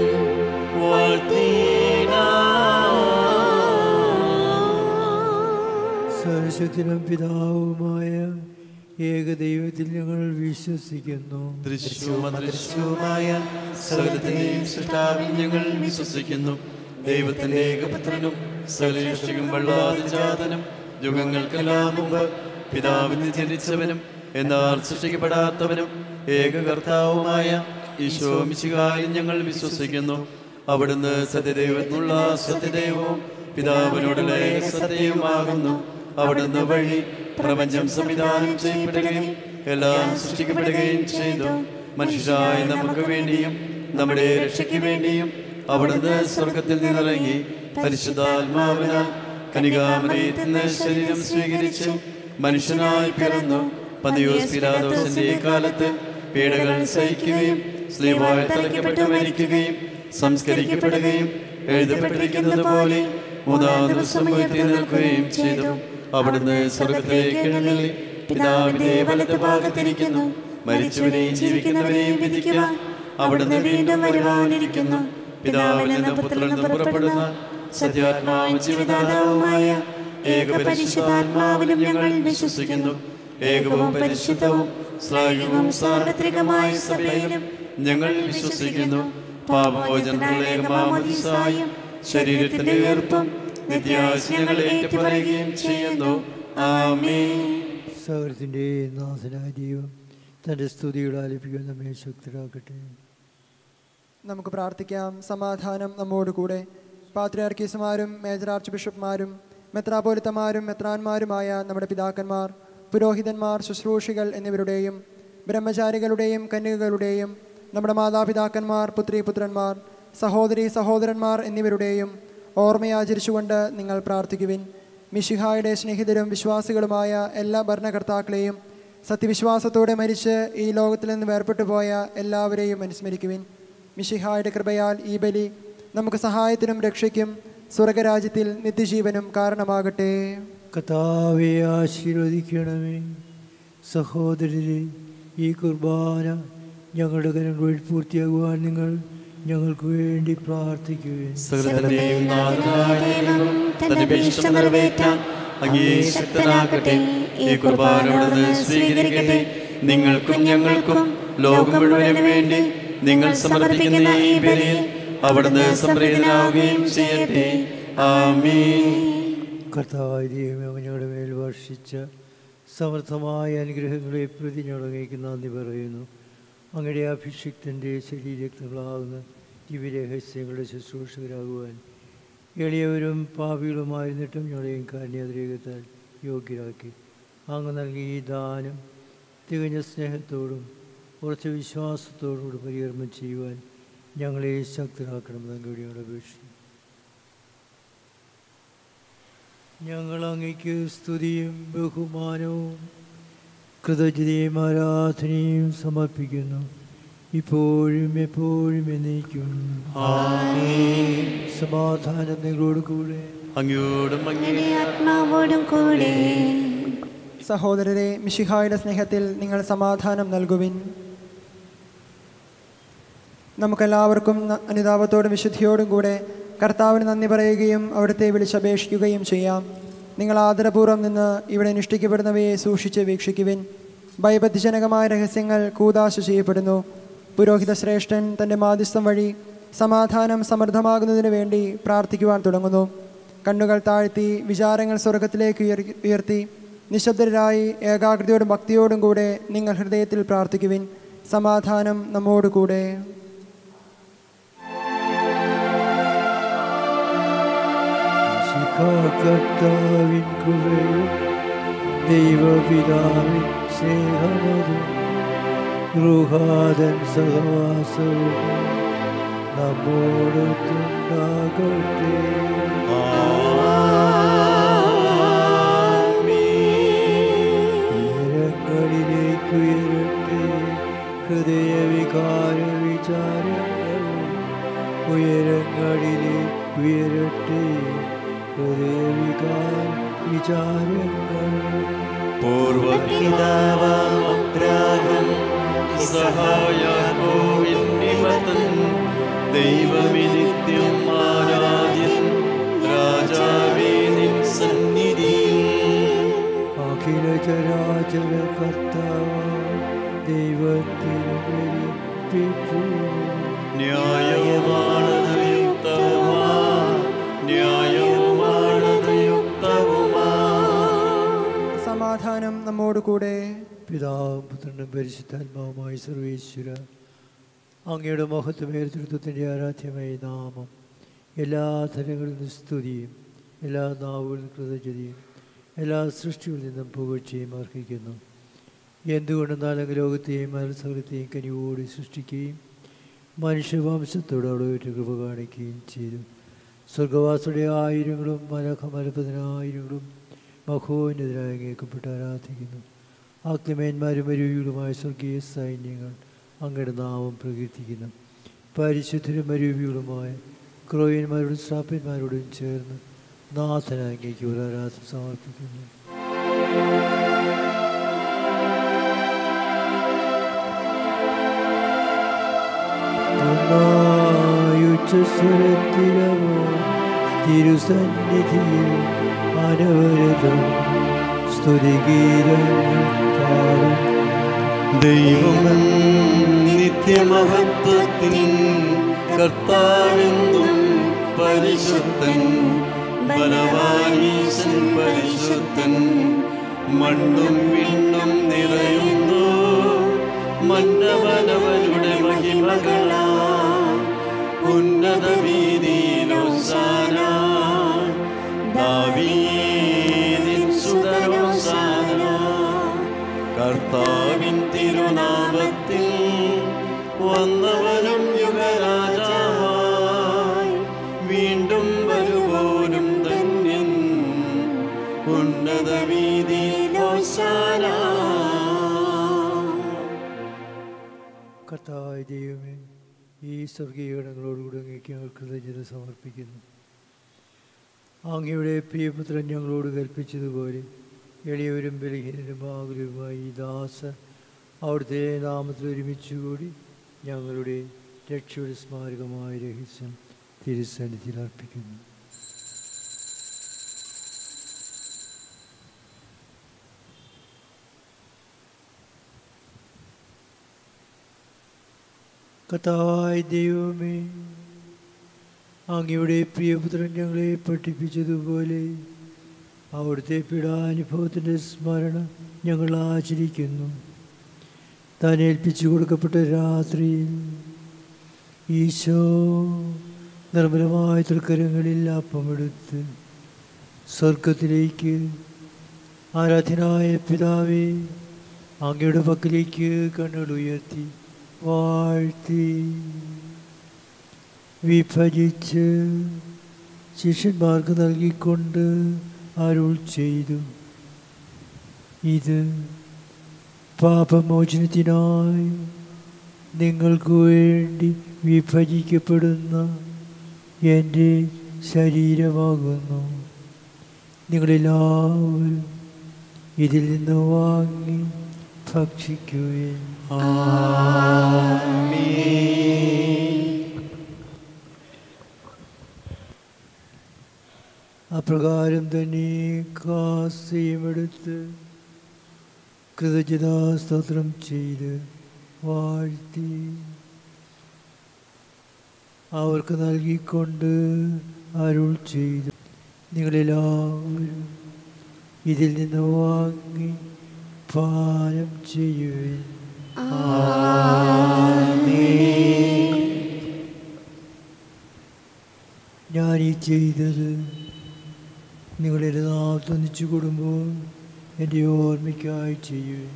വാഴ്ത്തിടാം സർവശക്തനും പിതാവുമായ ഏകദൈവത്തിൽ ഞങ്ങൾ വിശ്വസിക്കുന്നു ദൃശ്യവും അദൃശ്യവുമായ സകലത്തിന്റെയും സൃഷ്ടാവിൽ ഞങ്ങൾ വിശ്വസിക്കുന്നു ദൈവത്തിന്റെ ഏകപുത്രനും സകലരക്ഷയും വള്ളാതിജാതനും യുഗങ്ങൾക്കെല്ലാം മുമ്പ് പിതാവിന് ജനിച്ചവനും എന്നാൽ സൃഷ്ടിക്കപ്പെടാത്തവനും ഏകകർത്താവുമായ ഈശോ മിശിഹായിൽ ഞങ്ങൾ വിശ്വസിക്കുന്നു അവിടുന്ന് സത്യദൈവത്തിനുള്ള സത്യദൈവവും പിതാവിനോടുള്ള ഏകസത്യവുമാകുന്നു അവിടുന്ന് വഴി പ്രപഞ്ചം സംവിധാനം ചെയ്യപ്പെടുകയും എല്ലാം സൃഷ്ടിക്കപ്പെടുകയും ചെയ്തു മനുഷ്യരായ നമുക്ക് വേണ്ടിയും നമ്മുടെ രക്ഷയ്ക്ക് വേണ്ടിയും അവിടുന്ന് സ്വർഗത്തിൽ നിന്നിറങ്ങി പരിശുദ്ധാത്മാവിനാൽ കനികാമരയിൽ നിന്ന് ശരീരം സ്വീകരിച്ച് മനുഷ്യനായി പിറന്നു പതിയോസ് പിലാദോസിന്റെ കാലത്ത് പീഡകൾ സഹിക്കുകയും സ്ലീവായി തലയ്ക്കപ്പെട്ട് മരിക്കുകയും സംസ്കരിക്കപ്പെടുകയും എഴുതപ്പെട്ടിരിക്കുന്നത് പോലെ മൂന്നാം ദിവസം ഉയർത്തി നിൽക്കുകയും ചെയ്തു അവിടുന്ന് സ്വർഗത്തിലേക്ക് എഴുന്നള്ളി പിതാവിന്റെ വലത് ഭാഗത്തിരിക്കുന്നു മരിച്ചവരെയും ജീവിക്കുന്നവരെയും വിധിക്കാൻ അവിടുന്ന് വീണ്ടും വരുവാനിരിക്കുന്നു പിതാവിൽ നിന്ന് പുത്രനിൽ നിന്ന് പുറപ്പെടുന്ന സത്യാത്മാവും ജീവദാതാവുമായ ഏകപരിശുദ്ധാത്മാവിലും ഞങ്ങൾ വിശ്വസിക്കുന്നു ഏകവും പരിശുദ്ധവും ശ്രായകവും സാർവത്രികമായ സഭയിലും ഞങ്ങൾ വിശ്വസിക്കുന്നു പാപമോചനത്തിലുള്ള ഏകമാമതിസായും ശരീരത്തിന്റെ ഉയർപ്പും നിത്യാശ ഞങ്ങൾ ഏറ്റുപറയുകയും ചെയ്യുന്നു ആമേൻ സകലത്തിൻ്റെ നാഥനായ ദൈവം തൻ്റെ സ്തുതികൾ ആലപിക്കാൻ നമ്മെ ശക്തരാക്കട്ടെ നമുക്ക് പ്രാർത്ഥിക്കാം സമാധാനം നമ്മോട് കൂടെ പാത്രിയാർക്കീസുമാരും മേജർ ആർച്ച് ബിഷപ്പ്മാരും മെത്രാപോലിത്തമാരും മെത്രാന്മാരുമായ നമ്മുടെ പിതാക്കന്മാർ പുരോഹിതന്മാർ ശുശ്രൂഷികൾ എന്നിവരുടെയും ബ്രഹ്മചാരികളുടെയും കന്യകകളുടെയും നമ്മുടെ മാതാപിതാക്കന്മാർ പുത്രി പുത്രന്മാർ സഹോദരി സഹോദരന്മാർ എന്നിവരുടെയും ഓർമ്മയാചരിച്ചുകൊണ്ട് നിങ്ങൾ പ്രാർത്ഥിക്കുവിൻ മിഷിഹായുടെ സ്നേഹിതരും വിശ്വാസികളുമായ എല്ലാ ഭരണകർത്താക്കളെയും സത്യവിശ്വാസത്തോടെ മരിച്ച് ഈ ലോകത്തിൽ നിന്ന് വേർപെട്ടു പോയ എല്ലാവരെയും അനുസ്മരിക്കുവിൻ മിഷിഹായുടെ കൃപയാൽ ഈ ബലി നമുക്ക് സഹായത്തിനും രക്ഷയ്ക്കും സ്വർഗരാജ്യത്തിൽ നിത്യജീവനും കാരണമാകട്ടെ കഥാവെ ആശീർവദിക്കണമേ സഹോദരരെ ഈ കുർബാന ഞങ്ങളുടെ കരങ്ങളിൽ പൂർത്തിയാകുവാൻ നിങ്ങൾ ഞങ്ങൾക്ക് വേണ്ടി പ്രാർത്ഥിക്കുകയും സകലത്തിന്റെയും നാഥനായ ദൈവം തന്റെ ഭീഷ്ടം നിറവേറ്റാൻ അങ്ങേ ശക്തനാക്കട്ടെ ഈ കുർബാന അവിടുന്ന് സ്വീകരിക്കട്ടെ നിങ്ങൾക്കും ഞങ്ങൾക്കും ലോകം മുഴുവനും വേണ്ടി നിങ്ങൾ സമർപ്പിക്കുന്ന ഈ ബലിയിൽ അവിടുന്ന് സംപ്രീതനാവുകയും ചെയ്യട്ടെ ആമീൻ കർത്താവായ ദൈവമേ അങ്ങ് ഞങ്ങളുടെ മേൽ വർഷിച്ച സമർത്ഥമായ അനുഗ്രഹങ്ങളെ പ്രതി ഞങ്ങളങ്ങേക്ക് നന്ദി പറയുന്നു അങ്ങയുടെ അഭിഷിക്തൻ്റെ ശരീരക്തങ്ങളാകുന്ന ദിവ്യരഹസ്യങ്ങളുടെ ശുശ്രൂഷകരാകുവാൻ എളിയവരും പാപികളുമായിരുന്നിട്ടും ഞങ്ങളെയും കാന്യാതിരേകത്താൽ യോഗ്യരാക്കി അങ്ങ് നൽകിയ ഈ ദാനം തികഞ്ഞ സ്നേഹത്തോടും ഉറച്ച വിശ്വാസത്തോടുകൂടി പരികർമ്മം ചെയ്യുവാൻ ഞങ്ങളെ ശക്തരാക്കണമെന്ന് അങ്ങയോട് അപേക്ഷിക്കുന്നു ഞങ്ങൾ അങ്ങയ്ക്ക് സ്തുതിയും ബഹുമാനവും കൃതജ്ഞതയും ആരാധനയും സമർപ്പിക്കുന്നു ഇപ്പോഴും എപ്പോഴും എന്നേക്കും സമാധാനം നിങ്ങളോട് കൂടെ അങ്ങയോടും അങ്ങയുടെ ആത്മാവോടും കൂടെ സഹോദരരെ മിഷിഹായുടെ സ്നേഹത്തിൽ നിങ്ങൾ സമാധാനം നൽകുവിൻ നമുക്കെല്ലാവർക്കും ന- അനുതാപത്തോടും വിശുദ്ധിയോടും കൂടെ കർത്താവിന് നന്ദി പറയുകയും അവിടുത്തെ വിളിച്ചപേക്ഷിക്കുകയും ചെയ്യാം നിങ്ങൾ ആദരപൂർവ്വം നിന്ന് ഇവിടെ അനുഷ്ഠിക്കപ്പെടുന്നവയെ സൂക്ഷിച്ച് വീക്ഷിക്കുവിൻ ഭയഭക്തിജനകമായ രഹസ്യങ്ങൾ കൂതാശ ചെയ്യപ്പെടുന്നു പുരോഹിത ശ്രേഷ്ഠൻ തൻ്റെ മാധ്യസ്ഥം വഴി സമാധാനം സമൃദ്ധമാകുന്നതിന് വേണ്ടി പ്രാർത്ഥിക്കുവാൻ തുടങ്ങുന്നു കണ്ണുകൾ താഴ്ത്തി വിചാരങ്ങൾ സ്വർഗത്തിലേക്ക് ഉയർ- ഉയർത്തി നിശബ്ദരായി ഏകാഗ്രതയോടും ഭക്തിയോടും കൂടെ നിങ്ങൾ ഹൃദയത്തിൽ പ്രാർത്ഥിക്കുവിൻ സമാധാനം നമ്മോടുകൂടെ കർത്താവിൻ കൃപയും ദൈവപിതാവിൻ സ്നേഹമതും ഗൃഹാതൻ സഹവാസവും നമ്മോടൊത്തുണ്ടാകട്ടെ ഉയരങ്ങളിലേക്ക് ഉയരട്ടെ ഹൃദയവികാര വിചാരങ്ങൾ ഉയരങ്ങളിലേക്ക് ഉയരട്ടെ ഹൃദയവികാര വിചാരങ്ങൾ പൂർവപിതാവാഗ്രാഹം സഹായാകോവിൽ നിമതൻ ദൈവമി നിത്യം ആരാധ്യൻ രാജാവേ നിൻ സന്നിധിയിൽ അഖില ചരാചര കർത്താവ് ദൈവത്തിന് വിളിപ്പിപ്പൂ ന്യായവുമാണത് യുക്തവുമാ ന്യായവുമാണത് യുക്തവുമാ സമാധാനം നമ്മോടുകൂടെ പിതാവും പുത്രനും പരിശുദ്ധാത്മാവുമായ സർവേശ്വര അങ്ങയുടെ മഹത്വമേതൃത്വത്തിൻ്റെ ആരാധ്യമായ നാമം എല്ലാ തലങ്ങളിൽ നിന്നും സ്തുതിയും എല്ലാ നാവുകളിൽ നിന്നും കൃതജ്ഞതയും എല്ലാ സൃഷ്ടികളിൽ നിന്നും പുകഴ്ചയും അർഹിക്കുന്നു എന്തുകൊണ്ടെന്നാൽ അങ്ങ് ലോകത്തെയും മത്സരത്തെയും കനിവോട് സൃഷ്ടിക്കുകയും മനുഷ്യവംശത്തോട് അവിടെ കൃപ കാണിക്കുകയും ചെയ്തു സ്വർഗവാസുടെ ആയിരങ്ങളും മലഖ മലപ്പതിനായിരങ്ങളും മഹോന്നതരായി കേൾക്കപ്പെട്ട് ആരാധിക്കുന്നു ആക്രമേന്മാരും മരുവികളുമായ സ്വർഗീയ സൈന്യങ്ങൾ അങ്ങയുടെ നാമം പ്രകീർത്തിക്കുന്നു പരിശുദ്ധരും മരുവികളുമായ ക്രോയന്മാരോടും ശ്രാപ്യന്മാരോടും ചേർന്ന് നാഥനായി അങ്ങേക്ക് ഒരു ആരാധന സമർപ്പിക്കുന്നു ഉച്ചസ്വരത്തിലവോ തിരുസന്നിധിയിൽ അനവരതം സ്തുതിഗീതങ്ങൾ പാടും ദൈവം നിത്യമഹത്വത്തിൻ കർത്താവെന്നും പരിശുദ്ധൻ ബലവാനീശൻ പരിശുദ്ധൻ മണ്ണും വിണ്ണും നിറയുന്നു മന്നവനവരുടെ മഹിമകളാ ഉന്നത വീതിയിലോസാന ദാവീദിൻ സുതരോസാന കർത്താവിൻ തിരുനാമത്തിൽ വന്നവനും യുഗരാജാവായി വീണ്ടും വരുവോനും ധന്യൻ ഉന്നത വീതിയിലോസാന കർത്താവായ ദൈവമേ ഈ സ്വർഗീയഗണങ്ങളോടുകൂടി അങ്ങേക്ക് ഞങ്ങൾ കൃതജ്ഞത സമർപ്പിക്കുന്നു അങ്ങയുടെ പ്രിയപുത്രൻ ഞങ്ങളോട് കൽപ്പിച്ചതുപോലെ എളിയവരും ബലഹീനരും ആകുലരുമായ ഈ ദാസ അവിടുത്തെ നാമത്തിൽ ഒരുമിച്ചുകൂടി ഞങ്ങളുടെ രക്ഷയുടെ സ്മാരകമായ രഹസ്യം തിരുസന്നിധിയിൽ അർപ്പിക്കുന്നു കഥാവായ ദൈവമേ അങ്ങയുടെ പ്രിയപുത്രൻ ഞങ്ങളെ പഠിപ്പിച്ചതുപോലെ അവിടുത്തെ പീഡാനുഭവത്തിൻ്റെ സ്മരണ ഞങ്ങൾ ആചരിക്കുന്നു താൻ ഏൽപ്പിച്ചു കൊടുക്കപ്പെട്ട രാത്രിയിൽ ഈശോ നിർമ്മലമായ തൃക്കരങ്ങളിൽ അപ്പമെടുത്ത് സ്വർഗത്തിലേക്ക് ആരാധനായ പിതാവേ അങ്ങയുടെ പക്കലേക്ക് കണ്ണുകൾ ഉയർത്തി വാഴ്ത്തി വിഭജിച്ച് ശിഷ്യന്മാർക്ക് നൽകിക്കൊണ്ട് അരുൾ ചെയ്തു ഇത് പാപമോചനത്തിനായി നിങ്ങൾക്ക് വേണ്ടി വിഭജിക്കപ്പെടുന്ന എൻ്റെ ശരീരമാകുന്നു നിങ്ങളെല്ലാവരും ഇതിൽ നിന്ന് വാങ്ങി ഭക്ഷിക്കുകയും അപ്രകാരം തന്നെ കാസയും എടുത്ത് കൃതജ്ഞതാസ്തോത്രം ചെയ്ത് വാഴ്ത്തി അവർക്ക് നൽകിക്കൊണ്ട് അരുൾ ചെയ്തു നിങ്ങളെല്ലാവരും ഇതിൽ നിന്ന് വാങ്ങി പാനം ചെയ്യുവിൻ ഞാൻ ഈ ചെയ്തത് നിങ്ങളുടെ നാത്തൊന്നിച്ചു കൂടുമ്പോൾ എൻ്റെ ഓർമ്മയ്ക്കായി ചെയ്യുവിൻ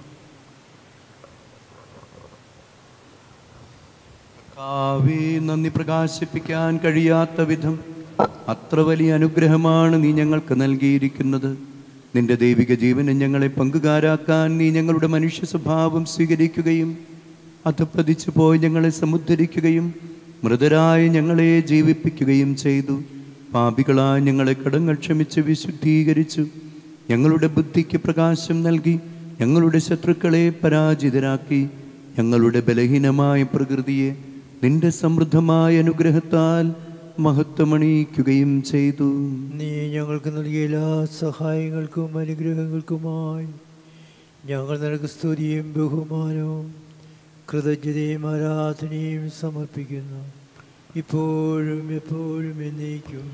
കാവേ നന്ദി പ്രകാശിപ്പിക്കാൻ കഴിയാത്ത വിധം അത്ര വലിയ അനുഗ്രഹമാണ് നീ ഞങ്ങൾക്ക് നൽകിയിരിക്കുന്നത് നിന്റെ ദൈവിക ജീവനെ ഞങ്ങളെ പങ്കുകാരാക്കാൻ നീ ഞങ്ങളുടെ മനുഷ്യ സ്വഭാവം സ്വീകരിക്കുകയും അധപ്പതിച്ചു പോയി ഞങ്ങളെ സമുദ്ധരിക്കുകയും മൃതരായ ഞങ്ങളെ ജീവിപ്പിക്കുകയും ചെയ്തു പാപികളായ ഞങ്ങളെ കടങ്ങൾ ക്ഷമിച്ച് വിശുദ്ധീകരിച്ചു ഞങ്ങളുടെ ബുദ്ധിക്ക് പ്രകാശം നൽകി ഞങ്ങളുടെ ശത്രുക്കളെ പരാജിതരാക്കി ഞങ്ങളുടെ ബലഹീനമായ പ്രകൃതിയെ നിന്റെ സമൃദ്ധമായ അനുഗ്രഹത്താൽ മഹത്വമണിയിക്കുകയും ചെയ്തു നീ ഞങ്ങൾക്ക് നൽകിയ എല്ലാ സഹായങ്ങൾക്കും അനുഗ്രഹങ്ങൾക്കുമായി ഞങ്ങൾ നിനക്ക് സ്തുതിയും ബഹുമാനവും കൃതജ്ഞതയും ആരാധനയും സമർപ്പിക്കുന്നു ഇപ്പോഴും എപ്പോഴും എന്നേക്കും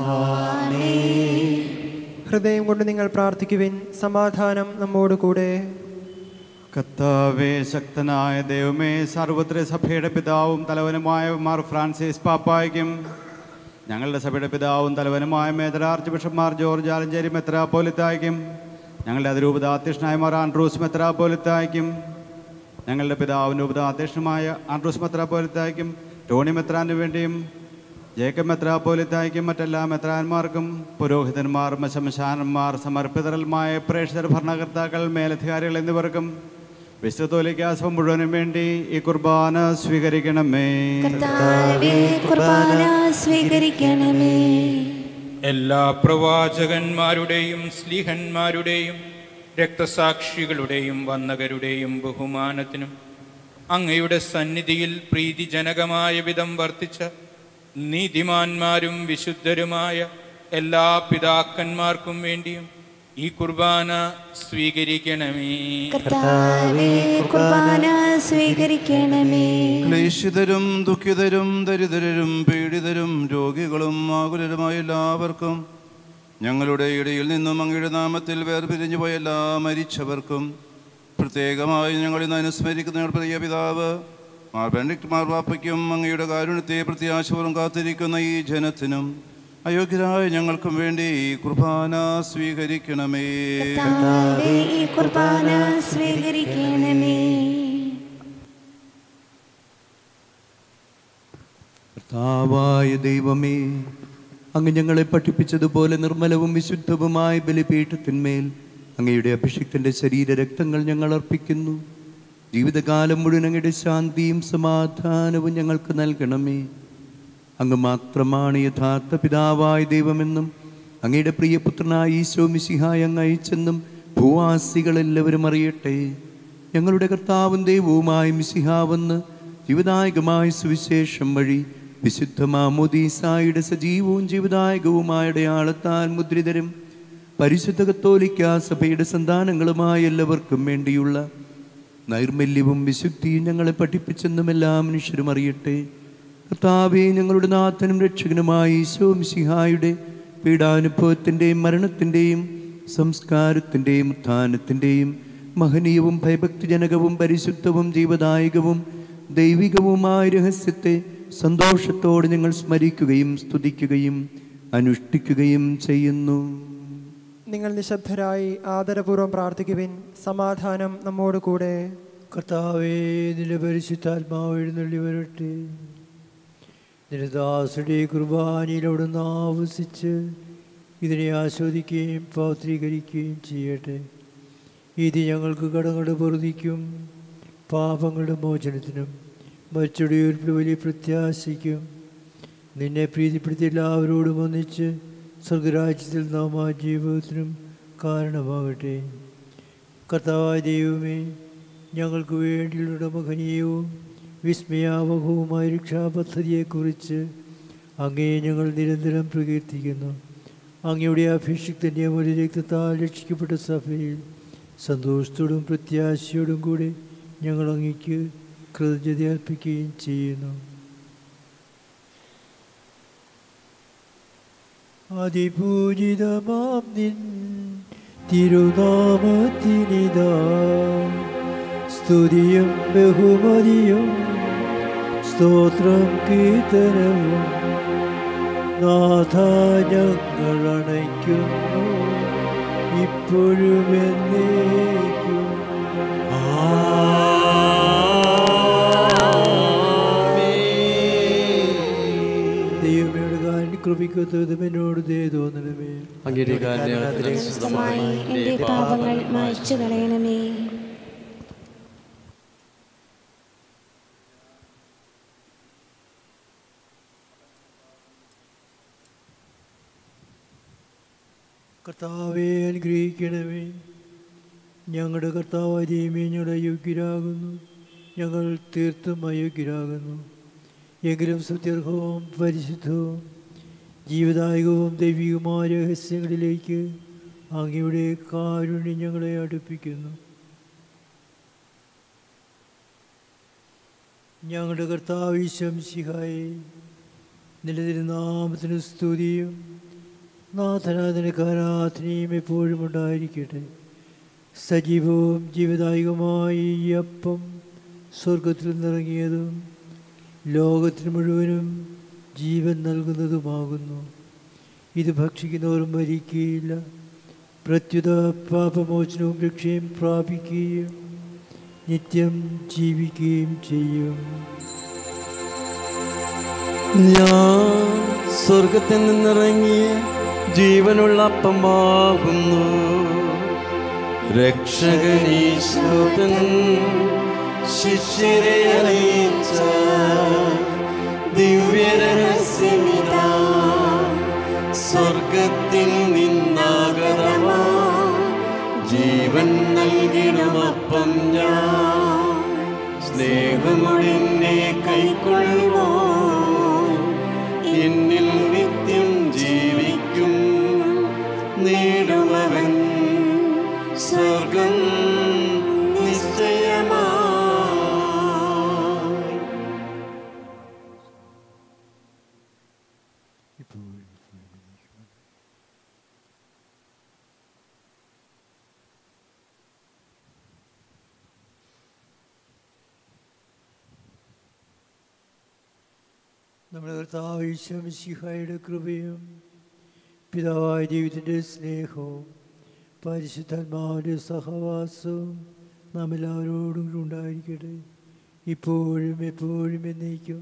ഹൃദയം കൊണ്ട് നിങ്ങൾ പ്രാർത്ഥിക്കുവിൻ സമാധാനം നമ്മോട് കൂടെ കർത്താവേ ശക്തനായ ദൈവമേ സർവത്ര സഭയുടെ പിതാവും തലവനുമായ മാർ ഫ്രാൻസിസ് പാപ്പായ്ക്കും ഞങ്ങളുടെ സഭയുടെ പിതാവും തലവനുമായ major archbishop George Alencherry മെത്രാപ്പോലിത്തായ്ക്കും ഞങ്ങളുടെ അതിരൂപതാധ്യക്ഷനായ മാർ ആൻഡ്രൂസ് മെത്രാപ്പോലിത്തായ്ക്കും ഞങ്ങളുടെ പിതാവിൻ്റെ ഉപതാധ്യക്ഷനുമായ ആൻഡ്രൂസ് മെത്രാപ്പോലിത്തായ്ക്കും ടോണി മെത്രാന് വേണ്ടിയും ജേക്കബ് മെത്രാപ്പോലിത്തായ്ക്കും മറ്റെല്ലാ മെത്രാന്മാർക്കും പുരോഹിതന്മാർ മശമശാനന്മാർ സമർപ്പിതരന്മായ പ്രേക്ഷിതർ ഭരണകർത്താക്കൾ മേലധികാരികൾ എന്നിവർക്കും വിശുദ്ധോലിക്കാസം മുഴുവനും വേണ്ടി ഈ കുർബാന സ്വീകരിക്കണമേ കർത്താവേ കുർബാന സ്വീകരിക്കണമേ എല്ലാ പ്രവാചകന്മാരുടെയും സ്ലിഹന്മാരുടെയും രക്തസാക്ഷികളുടെയും വന്നകരുടെയും ബഹുമാനത്തിനും അങ്ങയുടെ സന്നിധിയിൽ പ്രീതിജനകമായ വിധം വർത്തിച്ച നീതിമാന്മാരും വിശുദ്ധരുമായ എല്ലാ പിതാക്കന്മാർക്കും വേണ്ടിയും ഈ കുർബാന സ്വീകരിക്കണമേ കർത്താവേ കുർബാന സ്വീകരിക്കണമേ ക്ലേശിതരും ദുഃഖിതരും ദരിദ്രരും പീഡിതരും രോഗികളും ആകുലരുമായ എല്ലാവർക്കും ഞങ്ങളുടെ ഇടയിൽ നിന്നും അങ്ങയുടെ നാമത്തിൽ വേർപിരിഞ്ഞു പോയ എല്ലാ മരിച്ചവർക്കും പ്രത്യേകമായി ഞങ്ങൾ ഇന്ന് അനുസ്മരിക്കുന്ന ഞങ്ങളുടെ പ്രിയ പിതാവ് മാർ ബെനഡിക്ട് മാർവാപ്പയ്ക്കും അങ്ങയുടെ കാരുണ്യത്തെ പ്രത്യാശപൂർവ്വം കാത്തിരിക്കുന്ന ഈ ജനത്തിനും അയോഗ്യരായ ഞങ്ങൾക്കും വേണ്ടി ഈ കുർബാന സ്വീകരിക്കണമേ കർത്താവേ ഈ കുർബാന സ്വീകരിക്കണമേ കർത്താവായ ദൈവമേ അങ്ങ് ഞങ്ങളെ പഠിപ്പിച്ചതുപോലെ നിർമ്മലവും വിശുദ്ധവുമായ ബലിപീഠത്തിന്മേൽ അങ്ങയുടെ അഭിഷിക്തന്റെ ശരീര രക്തങ്ങൾ ഞങ്ങൾ അർപ്പിക്കുന്നു ജീവിതകാലം മുഴുവൻ അങ്ങയുടെ ശാന്തിയും സമാധാനവും ഞങ്ങൾക്ക് നൽകണമേ അങ്ങ് മാത്രമാണ് യഥാർത്ഥ പിതാവായ ദൈവമെന്നും അങ്ങയുടെ പ്രിയപുത്രനായ ഈശോ മിശിഹായ അങ്ങ് അയച്ചെന്നും ഭൂവാസികളെല്ലാവരും അറിയട്ടെ ഞങ്ങളുടെ കർത്താവും ദൈവവുമായ മിശിഹാവെന്ന് ജീവദായകമായ സുവിശേഷം വഴി വിശുദ്ധ മാമോദീസായുടെ സജീവവും ജീവദായകവുമായ അടയാളത്താൽ മുദ്രിതരും പരിശുദ്ധ കത്തോലിക്ക സഭയുടെ സന്താനങ്ങളുമായ എല്ലാവർക്കും വേണ്ടിയുള്ള നൈർമല്യവും വിശുദ്ധിയും ഞങ്ങളെ പഠിപ്പിച്ചെന്നും എല്ലാ മനുഷ്യരും അറിയട്ടെ കർത്താവെ ഞങ്ങളുടെ നാഥനും രക്ഷകനുമായ ഈശോ മിശിഹായുടെ പീഡാനുഭവത്തിൻ്റെയും മരണത്തിൻ്റെയും സംസ്കാരത്തിൻ്റെയും ഉത്ഥാനത്തിൻ്റെയും മഹനീയവും ഭയഭക്തിജനകവും പരിശുദ്ധവും ജീവദായകവും ദൈവികവുമായ രഹസ്യത്തെ സന്തോഷത്തോടെ ഞങ്ങൾ സ്മരിക്കുകയും സ്തുതിക്കുകയും അനുഷ്ഠിക്കുകയും ചെയ്യുന്നു നിങ്ങൾ നിശബ്ദരായി ആദരപൂർവ്വം പ്രാർത്ഥിക്കുവിൻ സമാധാനം നമ്മോട് കൂടെ കർത്താവേ നിന്റെ പരിശുദ്ധാത്മാവ് എഴുന്നള്ളി വരട്ടെ നിന്റെ ദാസുടെ കുർബാനയിലവിടുന്ന് ആവസിച്ച് ഇതിനെ ആസ്വദിക്കുകയും പൗത്രീകരിക്കുകയും ചെയ്യട്ടെ ഇത് ഞങ്ങൾക്ക് കടങ്ങളുടെ പൊറുതിക്കും പാപങ്ങളുടെ മോചനത്തിനും മരിച്ചുടെ ഉയർപ്പിൽ വലിയ പ്രത്യാശയ്ക്കും നിന്നെ പ്രീതിപ്പെടുത്തി എല്ലാവരോടും ഒന്നിച്ച് സ്വർഗരാജ്യത്തിൽ നാം ആ ജീവിതത്തിനും കാരണമാകട്ടെ കർത്താവായ ദൈവമേ ഞങ്ങൾക്ക് വേണ്ടിയുള്ള മഹനീയവും വിസ്മയാവഹവുമായ രക്ഷാപദ്ധതിയെക്കുറിച്ച് അങ്ങേ ഞങ്ങൾ നിരന്തരം പ്രകീർത്തിക്കുന്നു അങ്ങയുടെ അഭിഷിക്തൻ്റെ ഒരു രക്തത്താൽ രക്ഷിക്കപ്പെട്ട സഭയിൽ സന്തോഷത്തോടും പ്രത്യാശയോടും കൂടി ഞങ്ങൾ അങ്ങയ്ക്ക് കൃതജ്ഞത അർപ്പിക്കുകയും ചെയ്യുന്നു അതിപൂജിതമാം നിൻ തിരുനാമത്തിനിതാ സ്തുതിയും ബഹുമതിയും സ്തോത്രം കീർത്തനവും നാഥ ഞങ്ങൾ അണയ്ക്കുന്നു ഇപ്പോഴും എന്നേക്കും ദൈവമയുടെ കാര്യം കൃപിക്കത്തതും എന്നോട് ദേ തോന്നണമേ അങ്ങയുടെ കാരുണ്യത്തിനനുസൃതമായി എൻ്റെ പാപങ്ങൾ മായ്ച്ചു കളയണമേ കർത്താവെ അനുഗ്രഹിക്കണമേ ഞങ്ങളുടെ കർത്താവായ ദൈവമേ ഞങ്ങൾ അയോഗ്യരാകുന്നു ഞങ്ങൾ തീർത്തും അയോഗ്യരാകുന്നു എങ്കിലും സത്യർഹവും പരിശുദ്ധവും ജീവദായകവും ദൈവികവുമായ രഹസ്യങ്ങളിലേക്ക് അങ്ങയുടെ കാരുണ്യം ഞങ്ങളെ അടുപ്പിക്കുന്നു ഞങ്ങളുടെ കർത്താവ് ശംസിഹായെ നിലനിരുന്നാമത്തിന് സ്തുതിയും നാഥനാഥനക്ക് ആരാധനയും എപ്പോഴും ഉണ്ടായിരിക്കട്ടെ സജീവവും ജീവദായകമായ ഈ അപ്പം സ്വർഗത്തിൽ നിന്നിറങ്ങിയതും ലോകത്തിന് മുഴുവനും ജീവൻ നൽകുന്നതുമാകുന്നു ഇത് ഭക്ഷിക്കുന്നവർ മരിക്കുകയില്ല പ്രത്യുത പാപമോചനവും രക്ഷയും പ്രാപിക്കുകയും നിത്യം ജീവിക്കുകയും ചെയ്യും ഞാൻ സ്വർഗത്തിൽ നിന്നിറങ്ങിയ ജീവനുള്ള അപ്പമാകുന്നു രക്ഷകനീശ്വരൻ ശിഷ്യരെ അറിയിച്ച ദിവ്യരഹസ്യമിതാ സ്വർഗത്തിൽ നിന്നാഗതമാ ജീവൻ നൽകിടുമപ്പം ഞാൻ സ്നേഹമുടിനെ കൈക്കൊള്ളുമോ എന്നിൽ നിത്യം ജീവിക്കും നേടുമവൻ സ്വർഗം നിശ്ചയമാ നമ്മുടെ കർത്താവ് ഈശ്വമിശിഹായുടെ കൃപയും പിതാവായ ദൈവത്തിൻ്റെ സ്നേഹവും പരിശുദ്ധാത്മാവിൻ്റെ സഹവാസവും നാം എല്ലാവരോടും കൂടി ഉണ്ടായിരിക്കട്ടെ ഇപ്പോഴും എപ്പോഴും എന്നേക്കും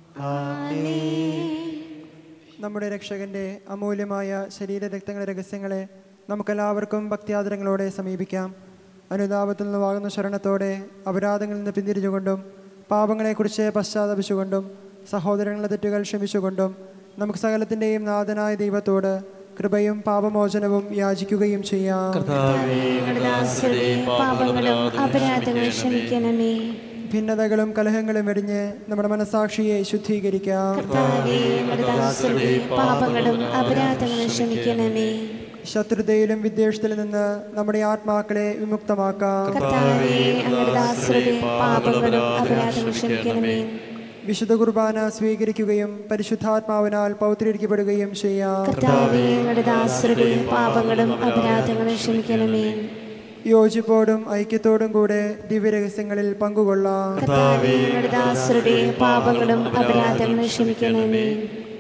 നമ്മുടെ രക്ഷകന്റെ അമൂല്യമായ ശരീര രക്തങ്ങളുടെ രഹസ്യങ്ങളെ നമുക്കെല്ലാവർക്കും ഭക്തിയാദരങ്ങളോടെ സമീപിക്കാം അനുതാപത്തിൽ നിന്ന് വാങ്ങുന്ന ശരണത്തോടെ അപരാധങ്ങളിൽ നിന്ന് പിന്തിരിഞ്ഞുകൊണ്ടും പാപങ്ങളെക്കുറിച്ച് പശ്ചാത്തപിച്ചുകൊണ്ടും സഹോദരങ്ങളുടെ തെറ്റുകൾ ക്ഷമിച്ചുകൊണ്ടും നമുക്ക് സകലത്തിൻ്റെയും നാഥനായ ദൈവത്തോട് കൃപയും പാപമോചനവും യാചിക്കുകയും ചെയ്യാം ഞങ്ങളുടെ ദാസരുടെ പാപങ്ങളും അപരാധങ്ങളും ക്ഷമിക്കണമേ ഭിന്നതകളും കലഹങ്ങളും വെടിഞ്ഞ് നമ്മുടെ മനസാക്ഷിയെ ശുദ്ധീകരിക്കാം കർത്താവേ ഞങ്ങളുടെ ദാസരുടെ പാപങ്ങളും അപരാധങ്ങളും ക്ഷമിക്കണമേ ശത്രുതയിലും വിദ്വേഷത്തിലും നിന്ന് നമ്മുടെ ആത്മാക്കളെ വിമുക്തമാക്കാം കർത്താവേ ഞങ്ങളുടെ ദാസരുടെ പാപങ്ങളും അപരാധങ്ങളും ക്ഷമിക്കണമേ വിശുദ്ധ കുർബാന സ്വീകരിക്കുകയും പരിശുദ്ധാത്മാവിനാൽ പൗത്രീകരിക്കപ്പെടുകയും ചെയ്യാം കർത്താവേ ഞങ്ങളുടെ ദാസരുടെ പാപങ്ങളും അപരാധങ്ങളും ക്ഷമിക്കണമേ യോജിപ്പോടും ഐക്യത്തോടും കൂടെ ദിവ്യരഹസ്യങ്ങളിൽ പങ്കുകൊള്ളാം കർത്താവേ ഞങ്ങളുടെ ദാസരുടെ പാപങ്ങളും അപരാധങ്ങളും ക്ഷമിക്കണമേ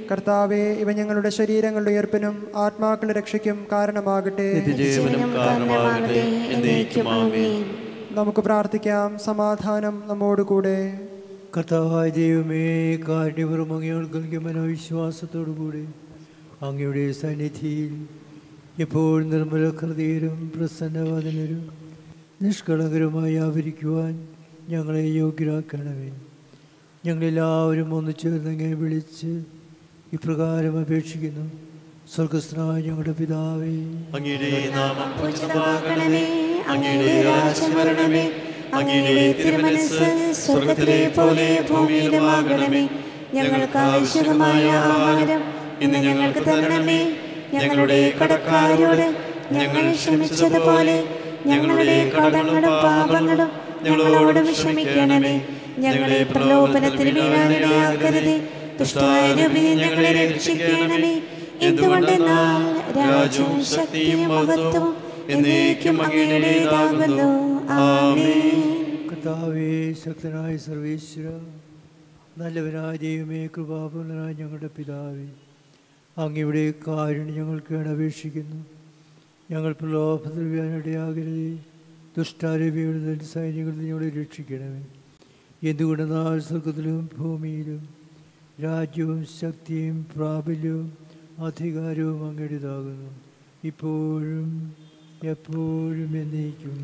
കർത്താവെ ഇവ ഞങ്ങളുടെ ശരീരങ്ങളുടെ ഉയർപ്പിനും ആത്മാക്കളുടെ രക്ഷയ്ക്കും കാരണമാകട്ടെ നിത്യജീവനും കാരണമാകട്ടെ എന്നേക്കും ആമേൻ നമുക്ക് പ്രാർത്ഥിക്കാം സമാധാനം നമ്മോടുകൂടെ കർത്താവായ ദൈവമേ കാരുണ്യപുറം അങ്ങയോട് നൽകിയ മനോവിശ്വാസത്തോടുകൂടി അങ്ങയുടെ സന്നിധിയിൽ എപ്പോൾ നിർമ്മല ഹൃദയരും പ്രസന്നവദനരും നിഷ്കളങ്കരുമായി ആവരിക്കുവാൻ ഞങ്ങളെ യോഗ്യരാക്കണമേ ഞങ്ങളെല്ലാവരും ഒന്നു ചേർന്ന് അങ്ങേ വിളിച്ച് ഇപ്രകാരം അപേക്ഷിക്കുന്നു സ്വർഗസ്നായ ഞങ്ങളുടെ പിതാവേ അങ്ങയുടെ നാമം പൂജിതമാകണമേ അങ്ങയുടെ രാജ്യം വരണമേ അങ്ങയുടെ തിരുമനസ് സ്വർഗത്തിലെ പോലെ ഭൂമിയിലുമാകണമേ ഞങ്ങൾക്ക് ആവശ്യമായ ആഹാരം ഇന്ന് ഞങ്ങൾക്ക് തരണമേ ഞങ്ങളുടെ കടക്കാരോട് ഞങ്ങൾ ക്ഷമിച്ചതുപോലെ ഞങ്ങളുടെ കടങ്ങളും പാപങ്ങളും ഞങ്ങളോട് ക്ഷമിക്കണമേ ഞങ്ങളെ പ്രലോഭനത്തിന് വീഴാനിടയാക്കരുതേ ദുഷ്ടായ രൂപിനെ ഞങ്ങളെ രക്ഷിക്കണമേ എന്തുകൊണ്ടെന്നാൽ രാജ്യവും ശക്തിയും മഹത്വവും എന്നേക്കും അങ്ങയുടേതാകുന്നു ആമേൻ കർത്താവേ ശക്തനായ സർവേശ്വര നല്ലവനായ ദൈവമേ കൃപാപൂർണനായ ഞങ്ങളുടെ പിതാവേ അങ്ങയുടെ കാരുണ്യം ഞങ്ങൾക്ക് അപേക്ഷിക്കുന്നു ഞങ്ങൾ പ്രലോഭത്തിൽ വീഴാനിടയാകരുതേ ദുഷ്ടാരവിയുടെ സൈനികളിൽ ഞങ്ങളെ രക്ഷിക്കണമേ എന്തുകൊണ്ടെന്നാൽ സ്വർഗത്തിലും ഭൂമിയിലും രാജ്യവും ശക്തിയും പ്രാബല്യവും അധികാരവും അങ്ങയുടേതാകുന്നു ഇപ്പോഴും എപ്പോഴും എന്നേക്കും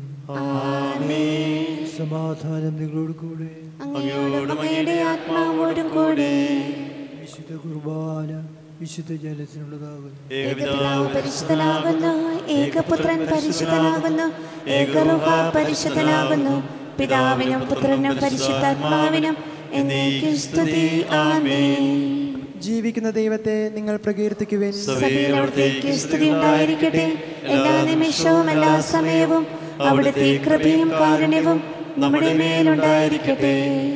സമാധാനം നിങ്ങളോട് കൂടെ അങ്ങയോടും അങ്ങയുടെ ആത്മാവോടും കൂടെ വിശുദ്ധ കുർബാന വിശുദ്ധ ജനത്തിനുള്ളതാകുന്നു ഏകപിതാവ് പരിശുദ്ധനാകുന്നു ഏകപുത്രൻ പരിശുദ്ധനാകുന്നു ഏകറുഹ പരിശുദ്ധനാകുന്നു പിതാവിനും പുത്രനും പരിശുദ്ധാത്മാവിനും എന്നേക്കും സ്തുതി ആമേൻ ജീവിക്കുന്ന ദൈവത്തെ നിങ്ങൾ പ്രകീർത്തിക്കുവിൻ സഭയിൽ അവിടുത്തേക്ക് സ്തുതി ഉണ്ടായിരിക്കട്ടെ എല്ലാ നിമിഷവും എല്ലാ സമയവും അവിടുത്തെ കൃപയും കാരുണ്യവും നമ്മുടെ മേലുണ്ടായിരിക്കട്ടെ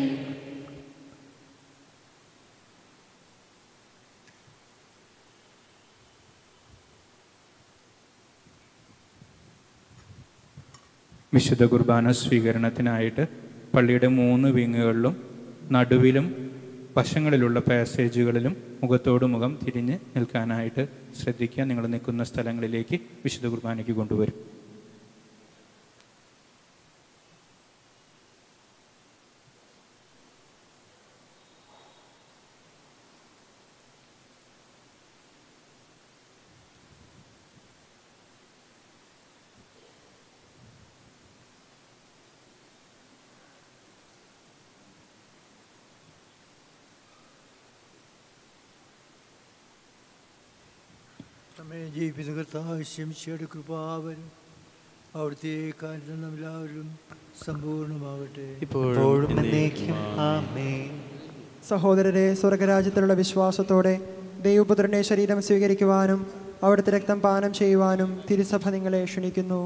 വിശുദ്ധ കുർബാന സ്വീകരണത്തിനായിട്ട് പള്ളിയുടെ മൂന്ന് വിങ്ങുകളിലും നടുവിലും വശങ്ങളിലുള്ള പാസേജുകളിലും മുഖത്തോട് മുഖം തിരിഞ്ഞ് നിൽക്കാനായിട്ട് ശ്രദ്ധിക്കുക നിങ്ങൾ നിൽക്കുന്ന സ്ഥലങ്ങളിലേക്ക് വിശുദ്ധ കുർബാനയ്ക്ക് കൊണ്ടുവരും നമ്മെ ജീവിത കർത്താവ് ശംശയുടെ കൃപാവരും അവിടുത്തെ കാര്യം എല്ലാവരും സമ്പൂർണ്ണമാകട്ടെ ഇപ്പോഴും എന്നേക്കും ആമേൻ സഹോദരരെ സ്വർഗരാജ്യത്തിലുള്ള വിശ്വാസത്തോടെ ദൈവപുത്രന്റെ ശരീരം സ്വീകരിക്കുവാനും അവിടുത്തെ രക്തം പാനം ചെയ്യുവാനും തിരുസഭ നിങ്ങളെ ക്ഷണിക്കുന്നു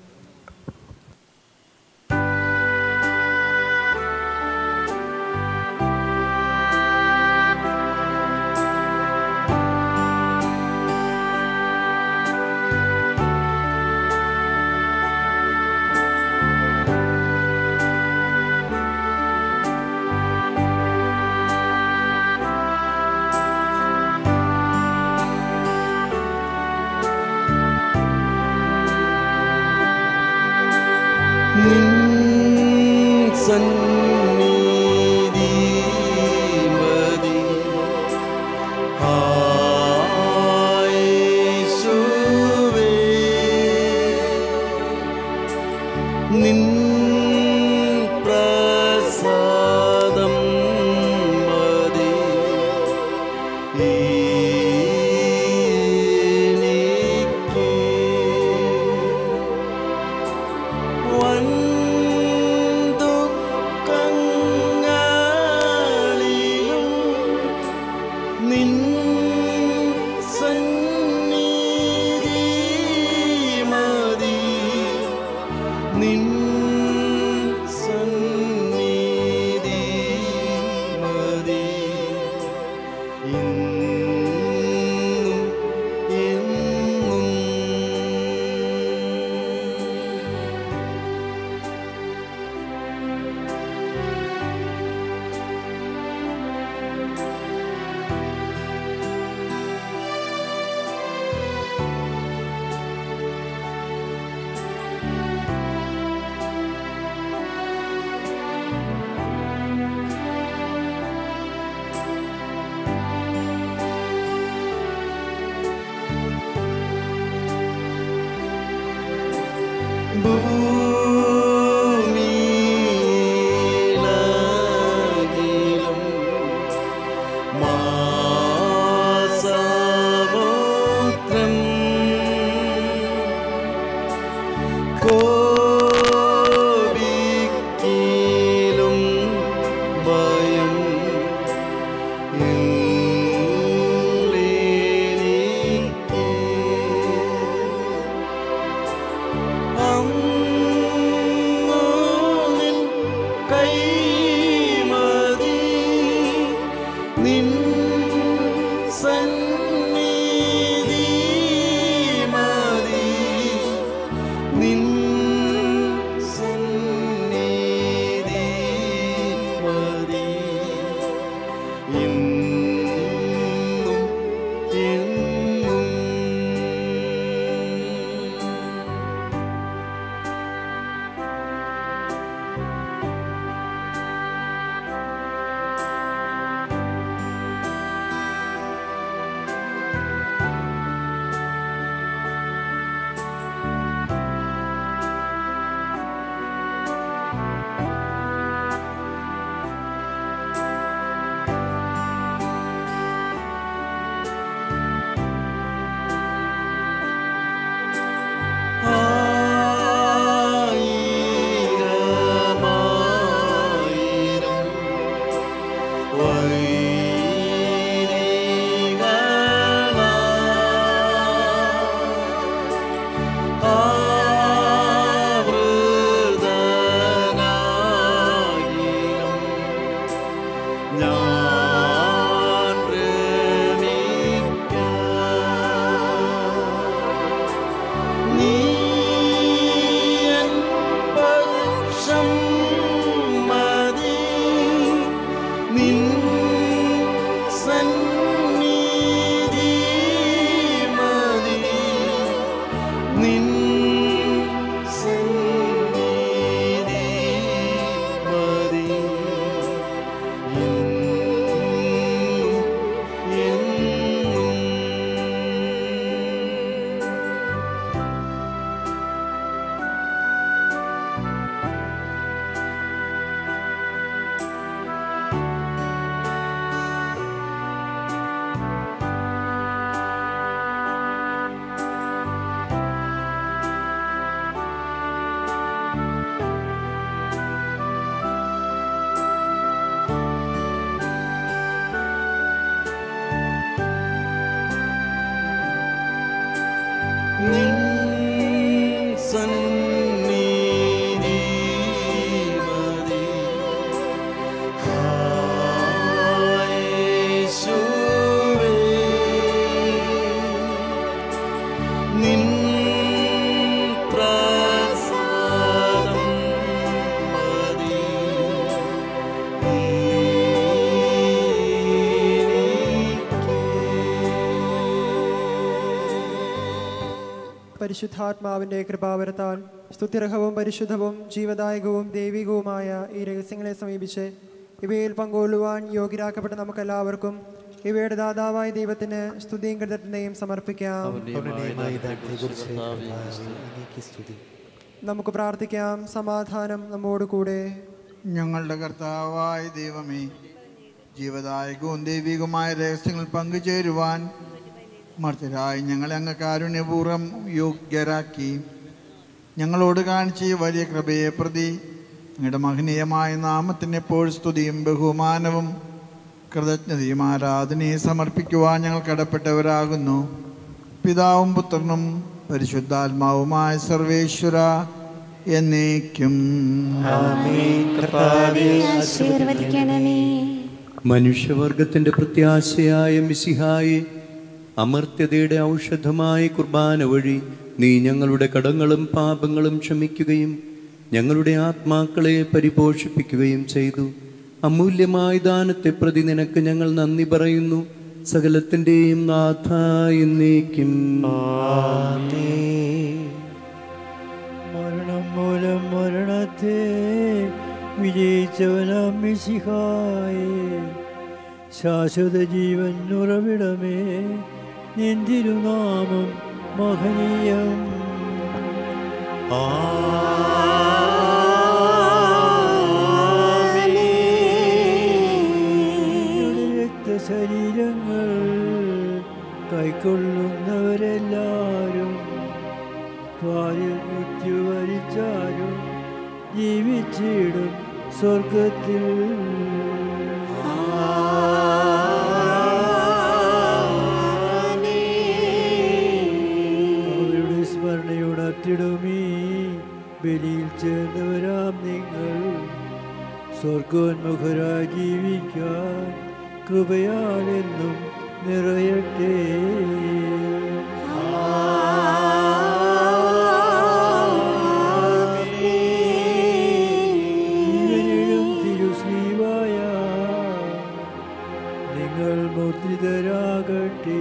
നിൻ സന്നിധി മതി യേശുവേ നിൻ പ്രസാദം മതി എനിക്ക് വൻ ദുഃഖ പരിശുദ്ധാത്മാവിൻ്റെ കൃപാവരത്താൽ സ്തുത്യർഹവും പരിശുദ്ധവും ജീവദായകവും ദൈവികവുമായ ഈ രഹസ്യങ്ങളെ സമീപിച്ച് ഇവയിൽ പങ്കുകൊള്ളുവാൻ യോഗ്യരാക്കപ്പെട്ട നമുക്കെല്ലാവർക്കും ഇവയുടെ ദാതാവായ ദൈവത്തിന് സ്തുതിയും കൃതജ്ഞതയും സമർപ്പിക്കാം നമുക്ക് പ്രാർത്ഥിക്കാം സമാധാനം നമ്മോട് കൂടെ ഞങ്ങളുടെ കർത്താവായ ദൈവമേ ജീവദായകവും ദൈവികവുമായ രഹസ്യങ്ങൾ പങ്കുചേരുവാൻ മർത്തരായി ഞങ്ങളെ അങ്ങ് കാരുണ്യപൂർവ്വം യോഗ്യരാക്കി ഞങ്ങളോട് കാണിച്ച ഈ വലിയ കൃപയെ പ്രതി അങ്ങയുടെ മഹനീയമായ നാമത്തിന് എപ്പോഴും സ്തുതിയും ബഹുമാനവും കൃതജ്ഞതയും ആരാധനയും സമർപ്പിക്കുവാൻ ഞങ്ങൾ കടപ്പെട്ടവരാകുന്നു പിതാവും പുത്രനും പരിശുദ്ധാത്മാവുമായ സർവേശ്വര എന്നേക്കും ആശീർവദിക്കണമേ മനുഷ്യവർഗത്തിന്റെ പ്രത്യാശയായ മിസിഹായി അമർത്യതയുടെ ഔഷധമായ കുർബാന വഴി നീ ഞങ്ങളുടെ കടങ്ങളും പാപങ്ങളും ക്ഷമിക്കുകയും ഞങ്ങളുടെ ആത്മാക്കളെ പരിപോഷിപ്പിക്കുകയും ചെയ്തു അമൂല്യമായ ദാനത്തെ പ്രതി നിനക്ക് ഞങ്ങൾ നന്ദി പറയുന്നു സകലത്തിൻ്റെയും നാഥ എന്നേക്കും മരണം മൂലം മരണത്തെ വിജയിച്ചവനാം മിശിഹായേ ശാശ്വത ജീവൻ ഉറവിടമേ നിന്തിരുനാമം മഹനീയം രക്തശരീരങ്ങൾ കൈക്കൊള്ളുന്നവരെല്ലാരും പാലിൽ മൃത്യുവരിച്ചാലും ജീവിച്ചിടും സ്വർഗത്തിൽ അവരുടെ സ്മരണയുണർത്തിടുമീ ബലിയിൽ ചേർന്നവരാം നിങ്ങൾ സ്വർഗോന്മുഖരായി ജീവിക്കാൻ കൃപയാലെന്നും നിറയട്ടെ ജീവനിഴും തിരുശ്രീവായ നിങ്ങൾ മുദ്രിതരാകട്ടെ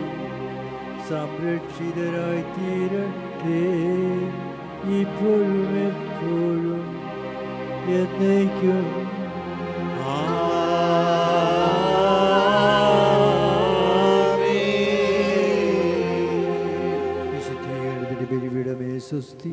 സംരക്ഷിതരായി തീരട്ടെ ഇപ്പോഴും എപ്പോഴും എന്നേക്കും വിശുദ്ധീകരണത്തിന്റെ ബലിപീഠമേ സ്വസ്തി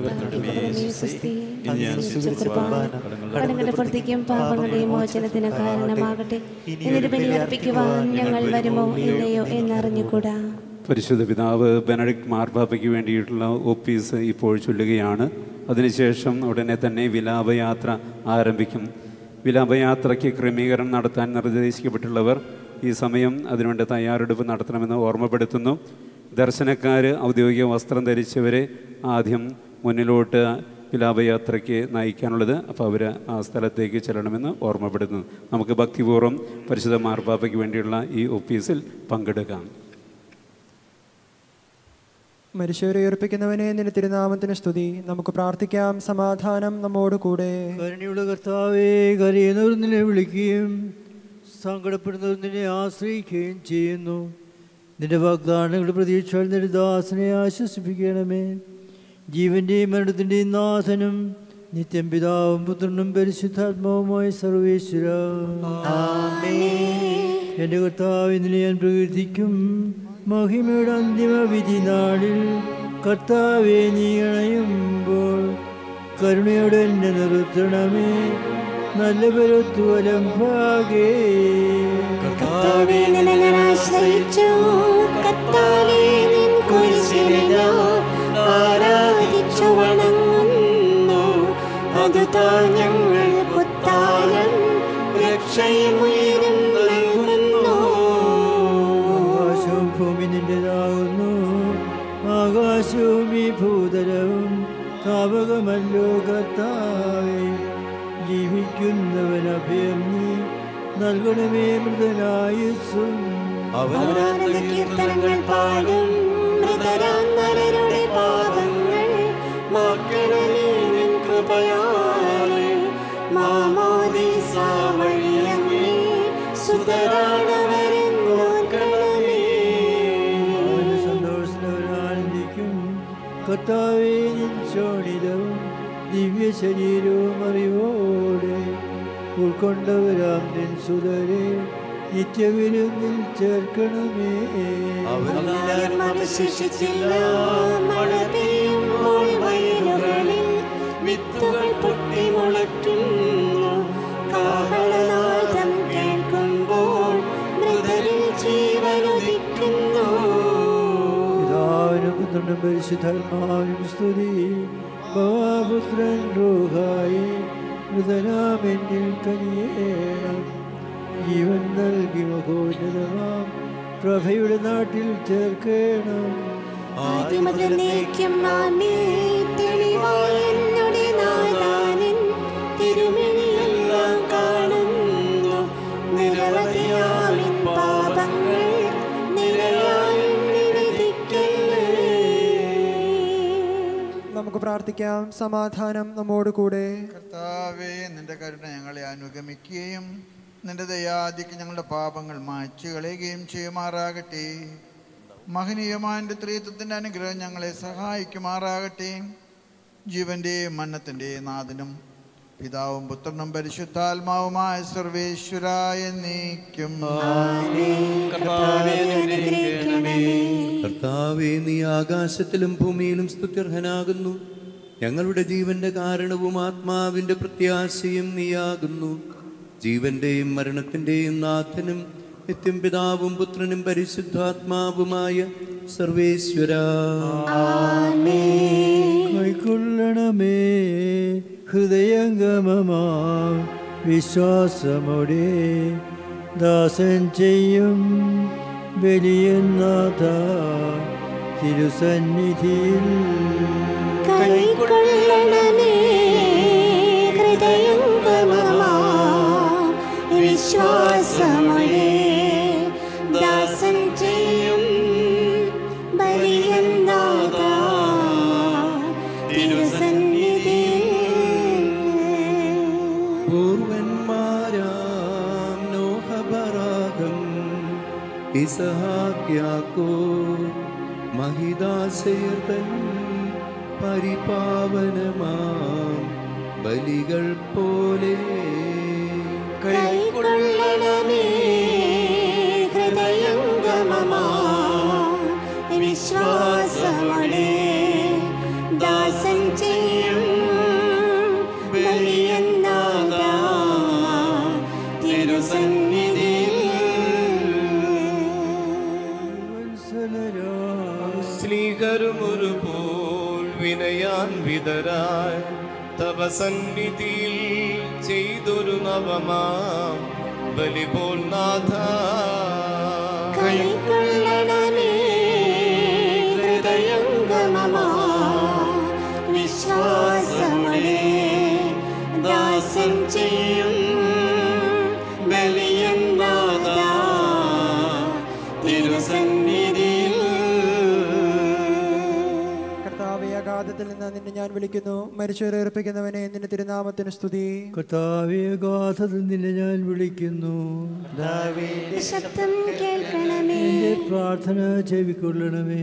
കടങ്ങളുടെ പുറത്തേക്കും പാപങ്ങളുടെയും മോചനത്തിന് കാരണമാകട്ടെ എന്നിട്ട് ബലിയർപ്പിക്കുവാൻ ഞങ്ങൾ വരുമോ ഇല്ലയോ എന്നറിഞ്ഞുകൂടാ പരിശുദ്ധ പിതാവ് ബെനഡിക്ട് മാർപ്പാപ്പയ്ക്ക് വേണ്ടിയിട്ടുള്ള ഒപ്പീസ് ഇപ്പോൾ ചൊല്ലുകയാണ് അതിനുശേഷം ഉടനെ തന്നെ വിലാപയാത്ര ആരംഭിക്കും വിലാപയാത്രയ്ക്ക് ക്രമീകരണം നടത്താൻ നിർദ്ദേശിക്കപ്പെട്ടുള്ളവർ ഈ സമയം അതിനുവേണ്ട തയ്യാറെടുപ്പ് നടത്തണമെന്ന് ഓർമ്മപ്പെടുത്തുന്നു ദർശനക്കാർ ഔദ്യോഗിക വസ്ത്രം ധരിച്ചവരെ ആദ്യം മുന്നിലോട്ട് വിലാപയാത്രയ്ക്ക് നയിക്കാനുള്ളത് അപ്പോൾ അവർ ആ സ്ഥലത്തേക്ക് ചെല്ലണമെന്ന് ഓർമ്മപ്പെടുത്തുന്നു നമുക്ക് ഭക്തിപൂർവ്വം പരിശുദ്ധ മാർപ്പാപ്പയ്ക്ക് വേണ്ടിയുള്ള ഈ ഒപ്പീസിൽ പങ്കെടുക്കാം മനുഷ്യരെ ഉയർപ്പിക്കുന്നവനെ നിന്റെ തിരുനാമത്തിന് സ്തുതി നമുക്ക് പ്രാർത്ഥിക്കാം സമാധാനം നമ്മോട് കൂടെ കരുണയുള്ള കർത്താവേ കരയുന്നവർ നിന്നെ വിളിക്കുകയും സങ്കടപ്പെടുന്നവർ നിന്നെ ആശ്രയിക്കുകയും ചെയ്യുന്നു നിന്റെ വാഗ്ദാനങ്ങളുടെ പ്രതീക്ഷകൾ നിന്റെ ദാസനെ ആശ്വസിപ്പിക്കണമേ ജീവന്റെയും മരണത്തിൻ്റെയും നാഥനും നിത്യം പിതാവും പുത്രനും പരിശുദ്ധാത്മാവുമായ സർവേശ്വര എൻ്റെ കർത്താവ് ഇന്നലെ ഞാൻ പ്രകീർത്തിക്കും മഹിമയുടെ അന്തിമ വിധി നാളിൽ കർത്താവെ നീ അണയുമ്പോൾ കരുണയോടെ എന്നെ നിർത്തണമേ നല്ല പരത്വലം ഭാഗേ കർത്താവേ, നിന്നെ ഞാൻ ആശ്രയിച്ചു. കർത്താവേ, നിൻ കുരിശിനെ ഞാൻ ആരാധിച്ചു വണങ്ങുന്നു. അതുതാൻ ഞങ്ങൾക്കുത്താനം രക്ഷയും ഉയരും നൽകുന്നു. ആകാശവും ഭൂമി നിന്റേതാകുന്നു ആകാശവും ഈ ഭൂതലവും താപകമല്ലോ കർത്താവേ ജീവിക്കുന്നവൻ അഭയം നീ നൽകണമേ മൃതനായുസ്സും അവരാനന്ദ കീർത്തനങ്ങൾ പാടും മൃതരാം നരരുടെ പാപങ്ങൾ മാറ്റണമേ നിൻ കൃപയാലെ മാമോദീസ വഴിയങ്ങേ സുതരാണവരെന്നോർക്കണമേ അവന് സന്തോഷത്തിലവരാനന്ദിക്കും കർത്താവേ നിൻ ശോണിതവും ദിവ്യ ശരീരവും അറിവോടെ ഉൾക്കൊണ്ടവരാം നിൻ സുതരെ നിത്യവിരുന്നിൽ ചേർക്കണമേ അവരാരും അവശേഷിച്ചില്ല മഴ പെയ്യുമ്പോൾ വയലുകളിൽ വിത്തുകൾ പൊട്ടി മുളയ്ക്കുന്നു കാഹളനാദം കേൾക്കുമ്പോൾ മൃതരിൽ ജീവനുദിക്കുന്നു പിതാവിനും പുത്രനും പരിശുദ്ധാത്മാവിനും സ്തുതി മഹാപുത്രൻ റൂഹായി മൃതനാമെന്നിൽ കനിയേണം ജീവൻ നൽകി മഹോന്നതമാം പ്രഭയുടെ നാട്ടിൽ ചേർക്കണം ആദ്യമതിലേക്കും മാമേ തെളിവായ എന്നുടെ നാദാനിൻ തിരുമിഴിയെല്ലാം കാണുന്നു നിരവധിയാമിൻ പാപങ്ങൾ നിരയായി നമുക്ക് പ്രാർത്ഥിക്കാം സമാധാനം നമ്മോട് കൂടെ കർത്താവേ നിന്റെ കരുണ ഞങ്ങളെ അനുഗമിക്കുകയും നിന്റെ ദയാദിക്ക് ഞങ്ങളുടെ പാപങ്ങൾ മായ്ച്ചു കളയുകയും ചെയ്യുമാറാകട്ടെ മഹനീയമായ ത്രീത്വത്തിൻ്റെ അനുഗ്രഹം ഞങ്ങളെ സഹായിക്കുമാറാകട്ടെ ജീവന്റെയും മന്നത്തിൻ്റെ നാഥനും പിതാവും പുത്രനും പരിശുദ്ധാത്മാവുമായ സർവേശ്വരായ നീക്കും കർത്താവേ നീ ആകാശത്തിലും ഭൂമിയിലും സ്തുത്യർഹനാകുന്നു ഞങ്ങളുടെ ജീവന്റെ കാരണവും ആത്മാവിന്റെ പ്രത്യാശയും നീയാകുന്നു ജീവന്റെയും മരണത്തിന്റെയും നാഥനും നിത്യം പിതാവും പുത്രനും പരിശുദ്ധാത്മാവുമായ സർവേശ്വര കൈക്കൊള്ളണമേ ഹൃദയംഗമമാ വിശ്വാസമോടെ ദാസൻ ചെയ്യും ബലിയെന്നാഥ തിരുസന്നിധിയിൽ കൈക്കൊള്ളണമേ ഹൃദയംഗമമാ വിശ്വാസമൊഴേ ദാസൻ ചെയ്യും ബലിയെന്നാഥ തിരുസന്നിധിയിൽ പൂർവന്മാരാം നോഹബറാഹം ഇസഹാക്യാക്കോ മഹിദാസേർതൻ പരിപാവനമാം ബലികൾ പോലെ കൈക്കൊള്ളണമേ ഹൃദയംഗമമാ വിശ്വാസമൊഴേ ദാസൻ ചെയ്യും ബലിയെന്നാഥ സ്ലീകരുമൊരു പോൽ വിനയാൻവിതരായി തപസന്നിധിയിൽ ചെയ്തൊരു നവമാം ബലി പോൽ നാഥ കൈക്കൊള്ളണമേ ഹൃദയംഗമമാ വിശ്വാസമൊഴേ ദാസൻ ചെയ്യും ബലിയെന്നാഥ തിരുസന്നിധിയിൽ കർത്താവെ അഗാധത്തിൽ നിന്ന് നിന്നെ ഞാൻ വിളിക്കുന്നു മരിച്ചവരെ ഏർപ്പിക്കുന്നവനെ നിന്റെ തിരുനാമത്തിന് സ്തുതി കർത്താവെ ഗാഥത്തിൽ നിന്നെ ഞാൻ വിളിക്കുന്നു ശബ്ദം കേൾക്കണമേ എന്റെ പ്രാർത്ഥന ചെവിക്കൊള്ളണമേ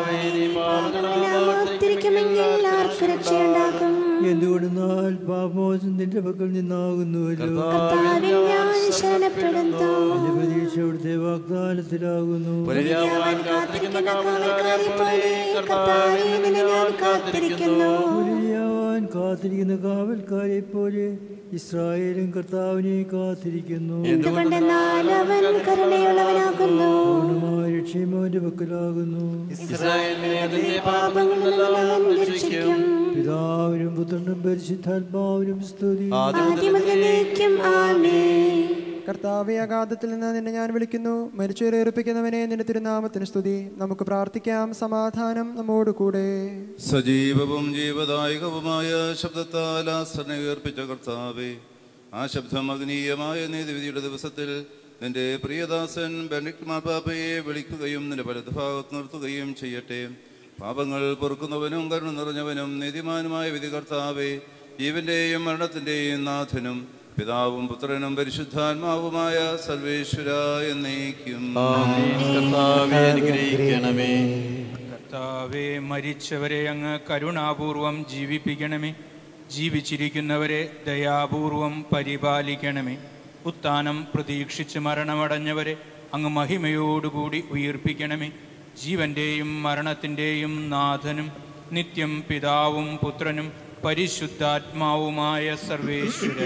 ഓർത്തിരിക്കുമെങ്കിൽ ആർക്ക് രക്ഷയുണ്ടാകും എന്തുകൊണ്ടെന്നാൽ പാപമോചനം നിന്റെ പക്കൽ നിന്നാകുന്നുവല്ലോ കർത്താവിൽ ഞാൻ ശരണപ്പെടുന്നു എന്റെ പ്രതീക്ഷ അവിടുത്തെ വാഗ്ദാനത്തിലാകുന്നു കാത്തിരിക്കുന്ന കാവൽക്കാരെ പോലെ കർത്താവേ, നിന്നെ ഞാൻ കാത്തിരിക്കുന്നു പുലരിയാവാൻ കാത്തിരിക്കുന്ന കാവൽക്കാരെ പോലെ ഇസ്രായേലും കർത്താവിനെ കാത്തിരിക്കുന്നു എന്തുകൊണ്ടെന്നാൽ അവൻ കരുണയുള്ളവനാകുന്നു പൂർണ്ണമായ രക്ഷയും അവന്റെ പക്കലാകുന്നു ഇസ്രായേലിനെ അതിന്റെ പാപങ്ങളിൽ നിന്ന് അവൻ രക്ഷിക്കും പിതാവിനും പുത്രനും പരിശുദ്ധാത്മാവിനും സ്തുതി ആദ്യമതിലേക്കും ആമേൻ കർത്താവെ അഗാധത്തിൽ നിന്ന് നിന്നെ ഞാൻ വിളിക്കുന്നു മരിച്ചവരെ ഏർപ്പിക്കുന്നവനെ നിന്റെ തിരുനാമത്തിന് സ്തുതി നമുക്ക് പ്രാർത്ഥിക്കാം സമാധാനം നമ്മോട് കൂടെ സജീവവും ജീവദായകവുമായ ശബ്ദത്താൽ ആശ്രനെ ഉയർപ്പിച്ച കർത്താവേ ആ ശബ്ദം അഗ്നീയമായ നീതിവിധിയുടെ ദിവസത്തിൽ നിന്റെ പ്രിയദാസൻ ബെനിക് മാപ്പാപ്പയെ വിളിക്കുകയും നിന്റെ വലതുഭാഗത്ത് നിർത്തുകയും ചെയ്യട്ടെ പാപങ്ങൾ പൊറുക്കുന്നവനും കരുണ നിറഞ്ഞവനും നീതിമാനുമായ വിധി കർത്താവേ ജീവന്റെയും മരണത്തിന്റെയും നാഥനും പിതാവും പുത്രനും പരിശുദ്ധാത്മാവുമായ സർവേശ്വര എന്നേക്കും കർത്താവേ അനുഗ്രഹിക്കണമേ കർത്താവെ മരിച്ചവരെ അങ്ങ് കരുണാപൂർവം ജീവിപ്പിക്കണമേ ജീവിച്ചിരിക്കുന്നവരെ ദയാപൂർവം പരിപാലിക്കണമേ ഉത്ഥാനം പ്രതീക്ഷിച്ച് മരണമടഞ്ഞവരെ അങ്ങ് മഹിമയോടുകൂടി ഉയർപ്പിക്കണമേ ജീവന്റെയും മരണത്തിൻ്റെയും നാഥനും നിത്യം പിതാവും പുത്രനും പരിശുദ്ധാത്മാവുമായ സർവേശ്വര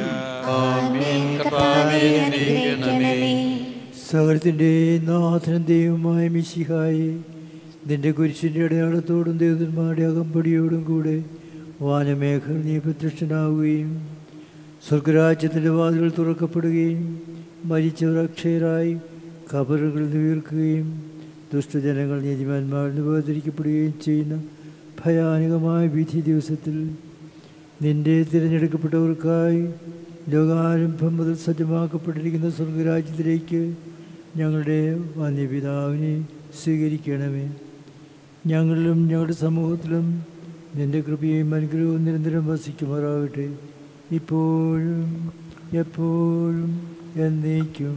സകലത്തിൻ്റെ നാഥനും ദൈവമായ മിശിഹായി നിന്റെ കുരിശിൻ്റെ അടയാളത്തോടും ദേവന്മാരുടെ അകമ്പടിയോടും കൂടെ വാനമേഘകൾ നീ പ്രത്യക്ഷനാവുകയും സ്വർഗരാജ്യത്തിൻ്റെ വാതിലുകൾ തുറക്കപ്പെടുകയും മരിച്ചവർ അക്ഷയരായി കബറുകൾ ഉയർക്കുകയും ദുഷ്ടജനങ്ങൾ നീതിമാന്മാരിൽ നിന്ന് വേർതിരിക്കപ്പെടുകയും ചെയ്യുന്ന ഭയാനകമായ വിധി ദിവസത്തിൽ നിന്റെ തിരഞ്ഞെടുക്കപ്പെട്ടവർക്കായി ലോകാരംഭം മുതൽ സജ്ജമാക്കപ്പെട്ടിരിക്കുന്ന സ്വർഗരാജ്യത്തിലേക്ക് ഞങ്ങളുടെ വന്യപിതാവിനെ സ്വീകരിക്കണമേ ഞങ്ങളിലും ഞങ്ങളുടെ സമൂഹത്തിലും നിന്റെ കൃപയും അനുഗ്രഹവും നിരന്തരം വസിക്കുമാറാകട്ടെ ഇപ്പോഴും എപ്പോഴും എന്നേക്കും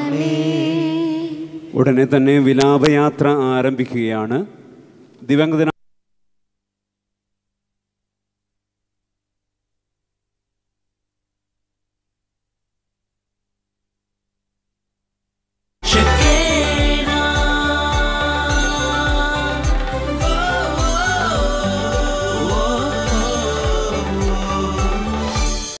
ഉടനെ തന്നെ വിലാപയാത്ര ആരംഭിക്കുകയാണ് ദിവംഗതന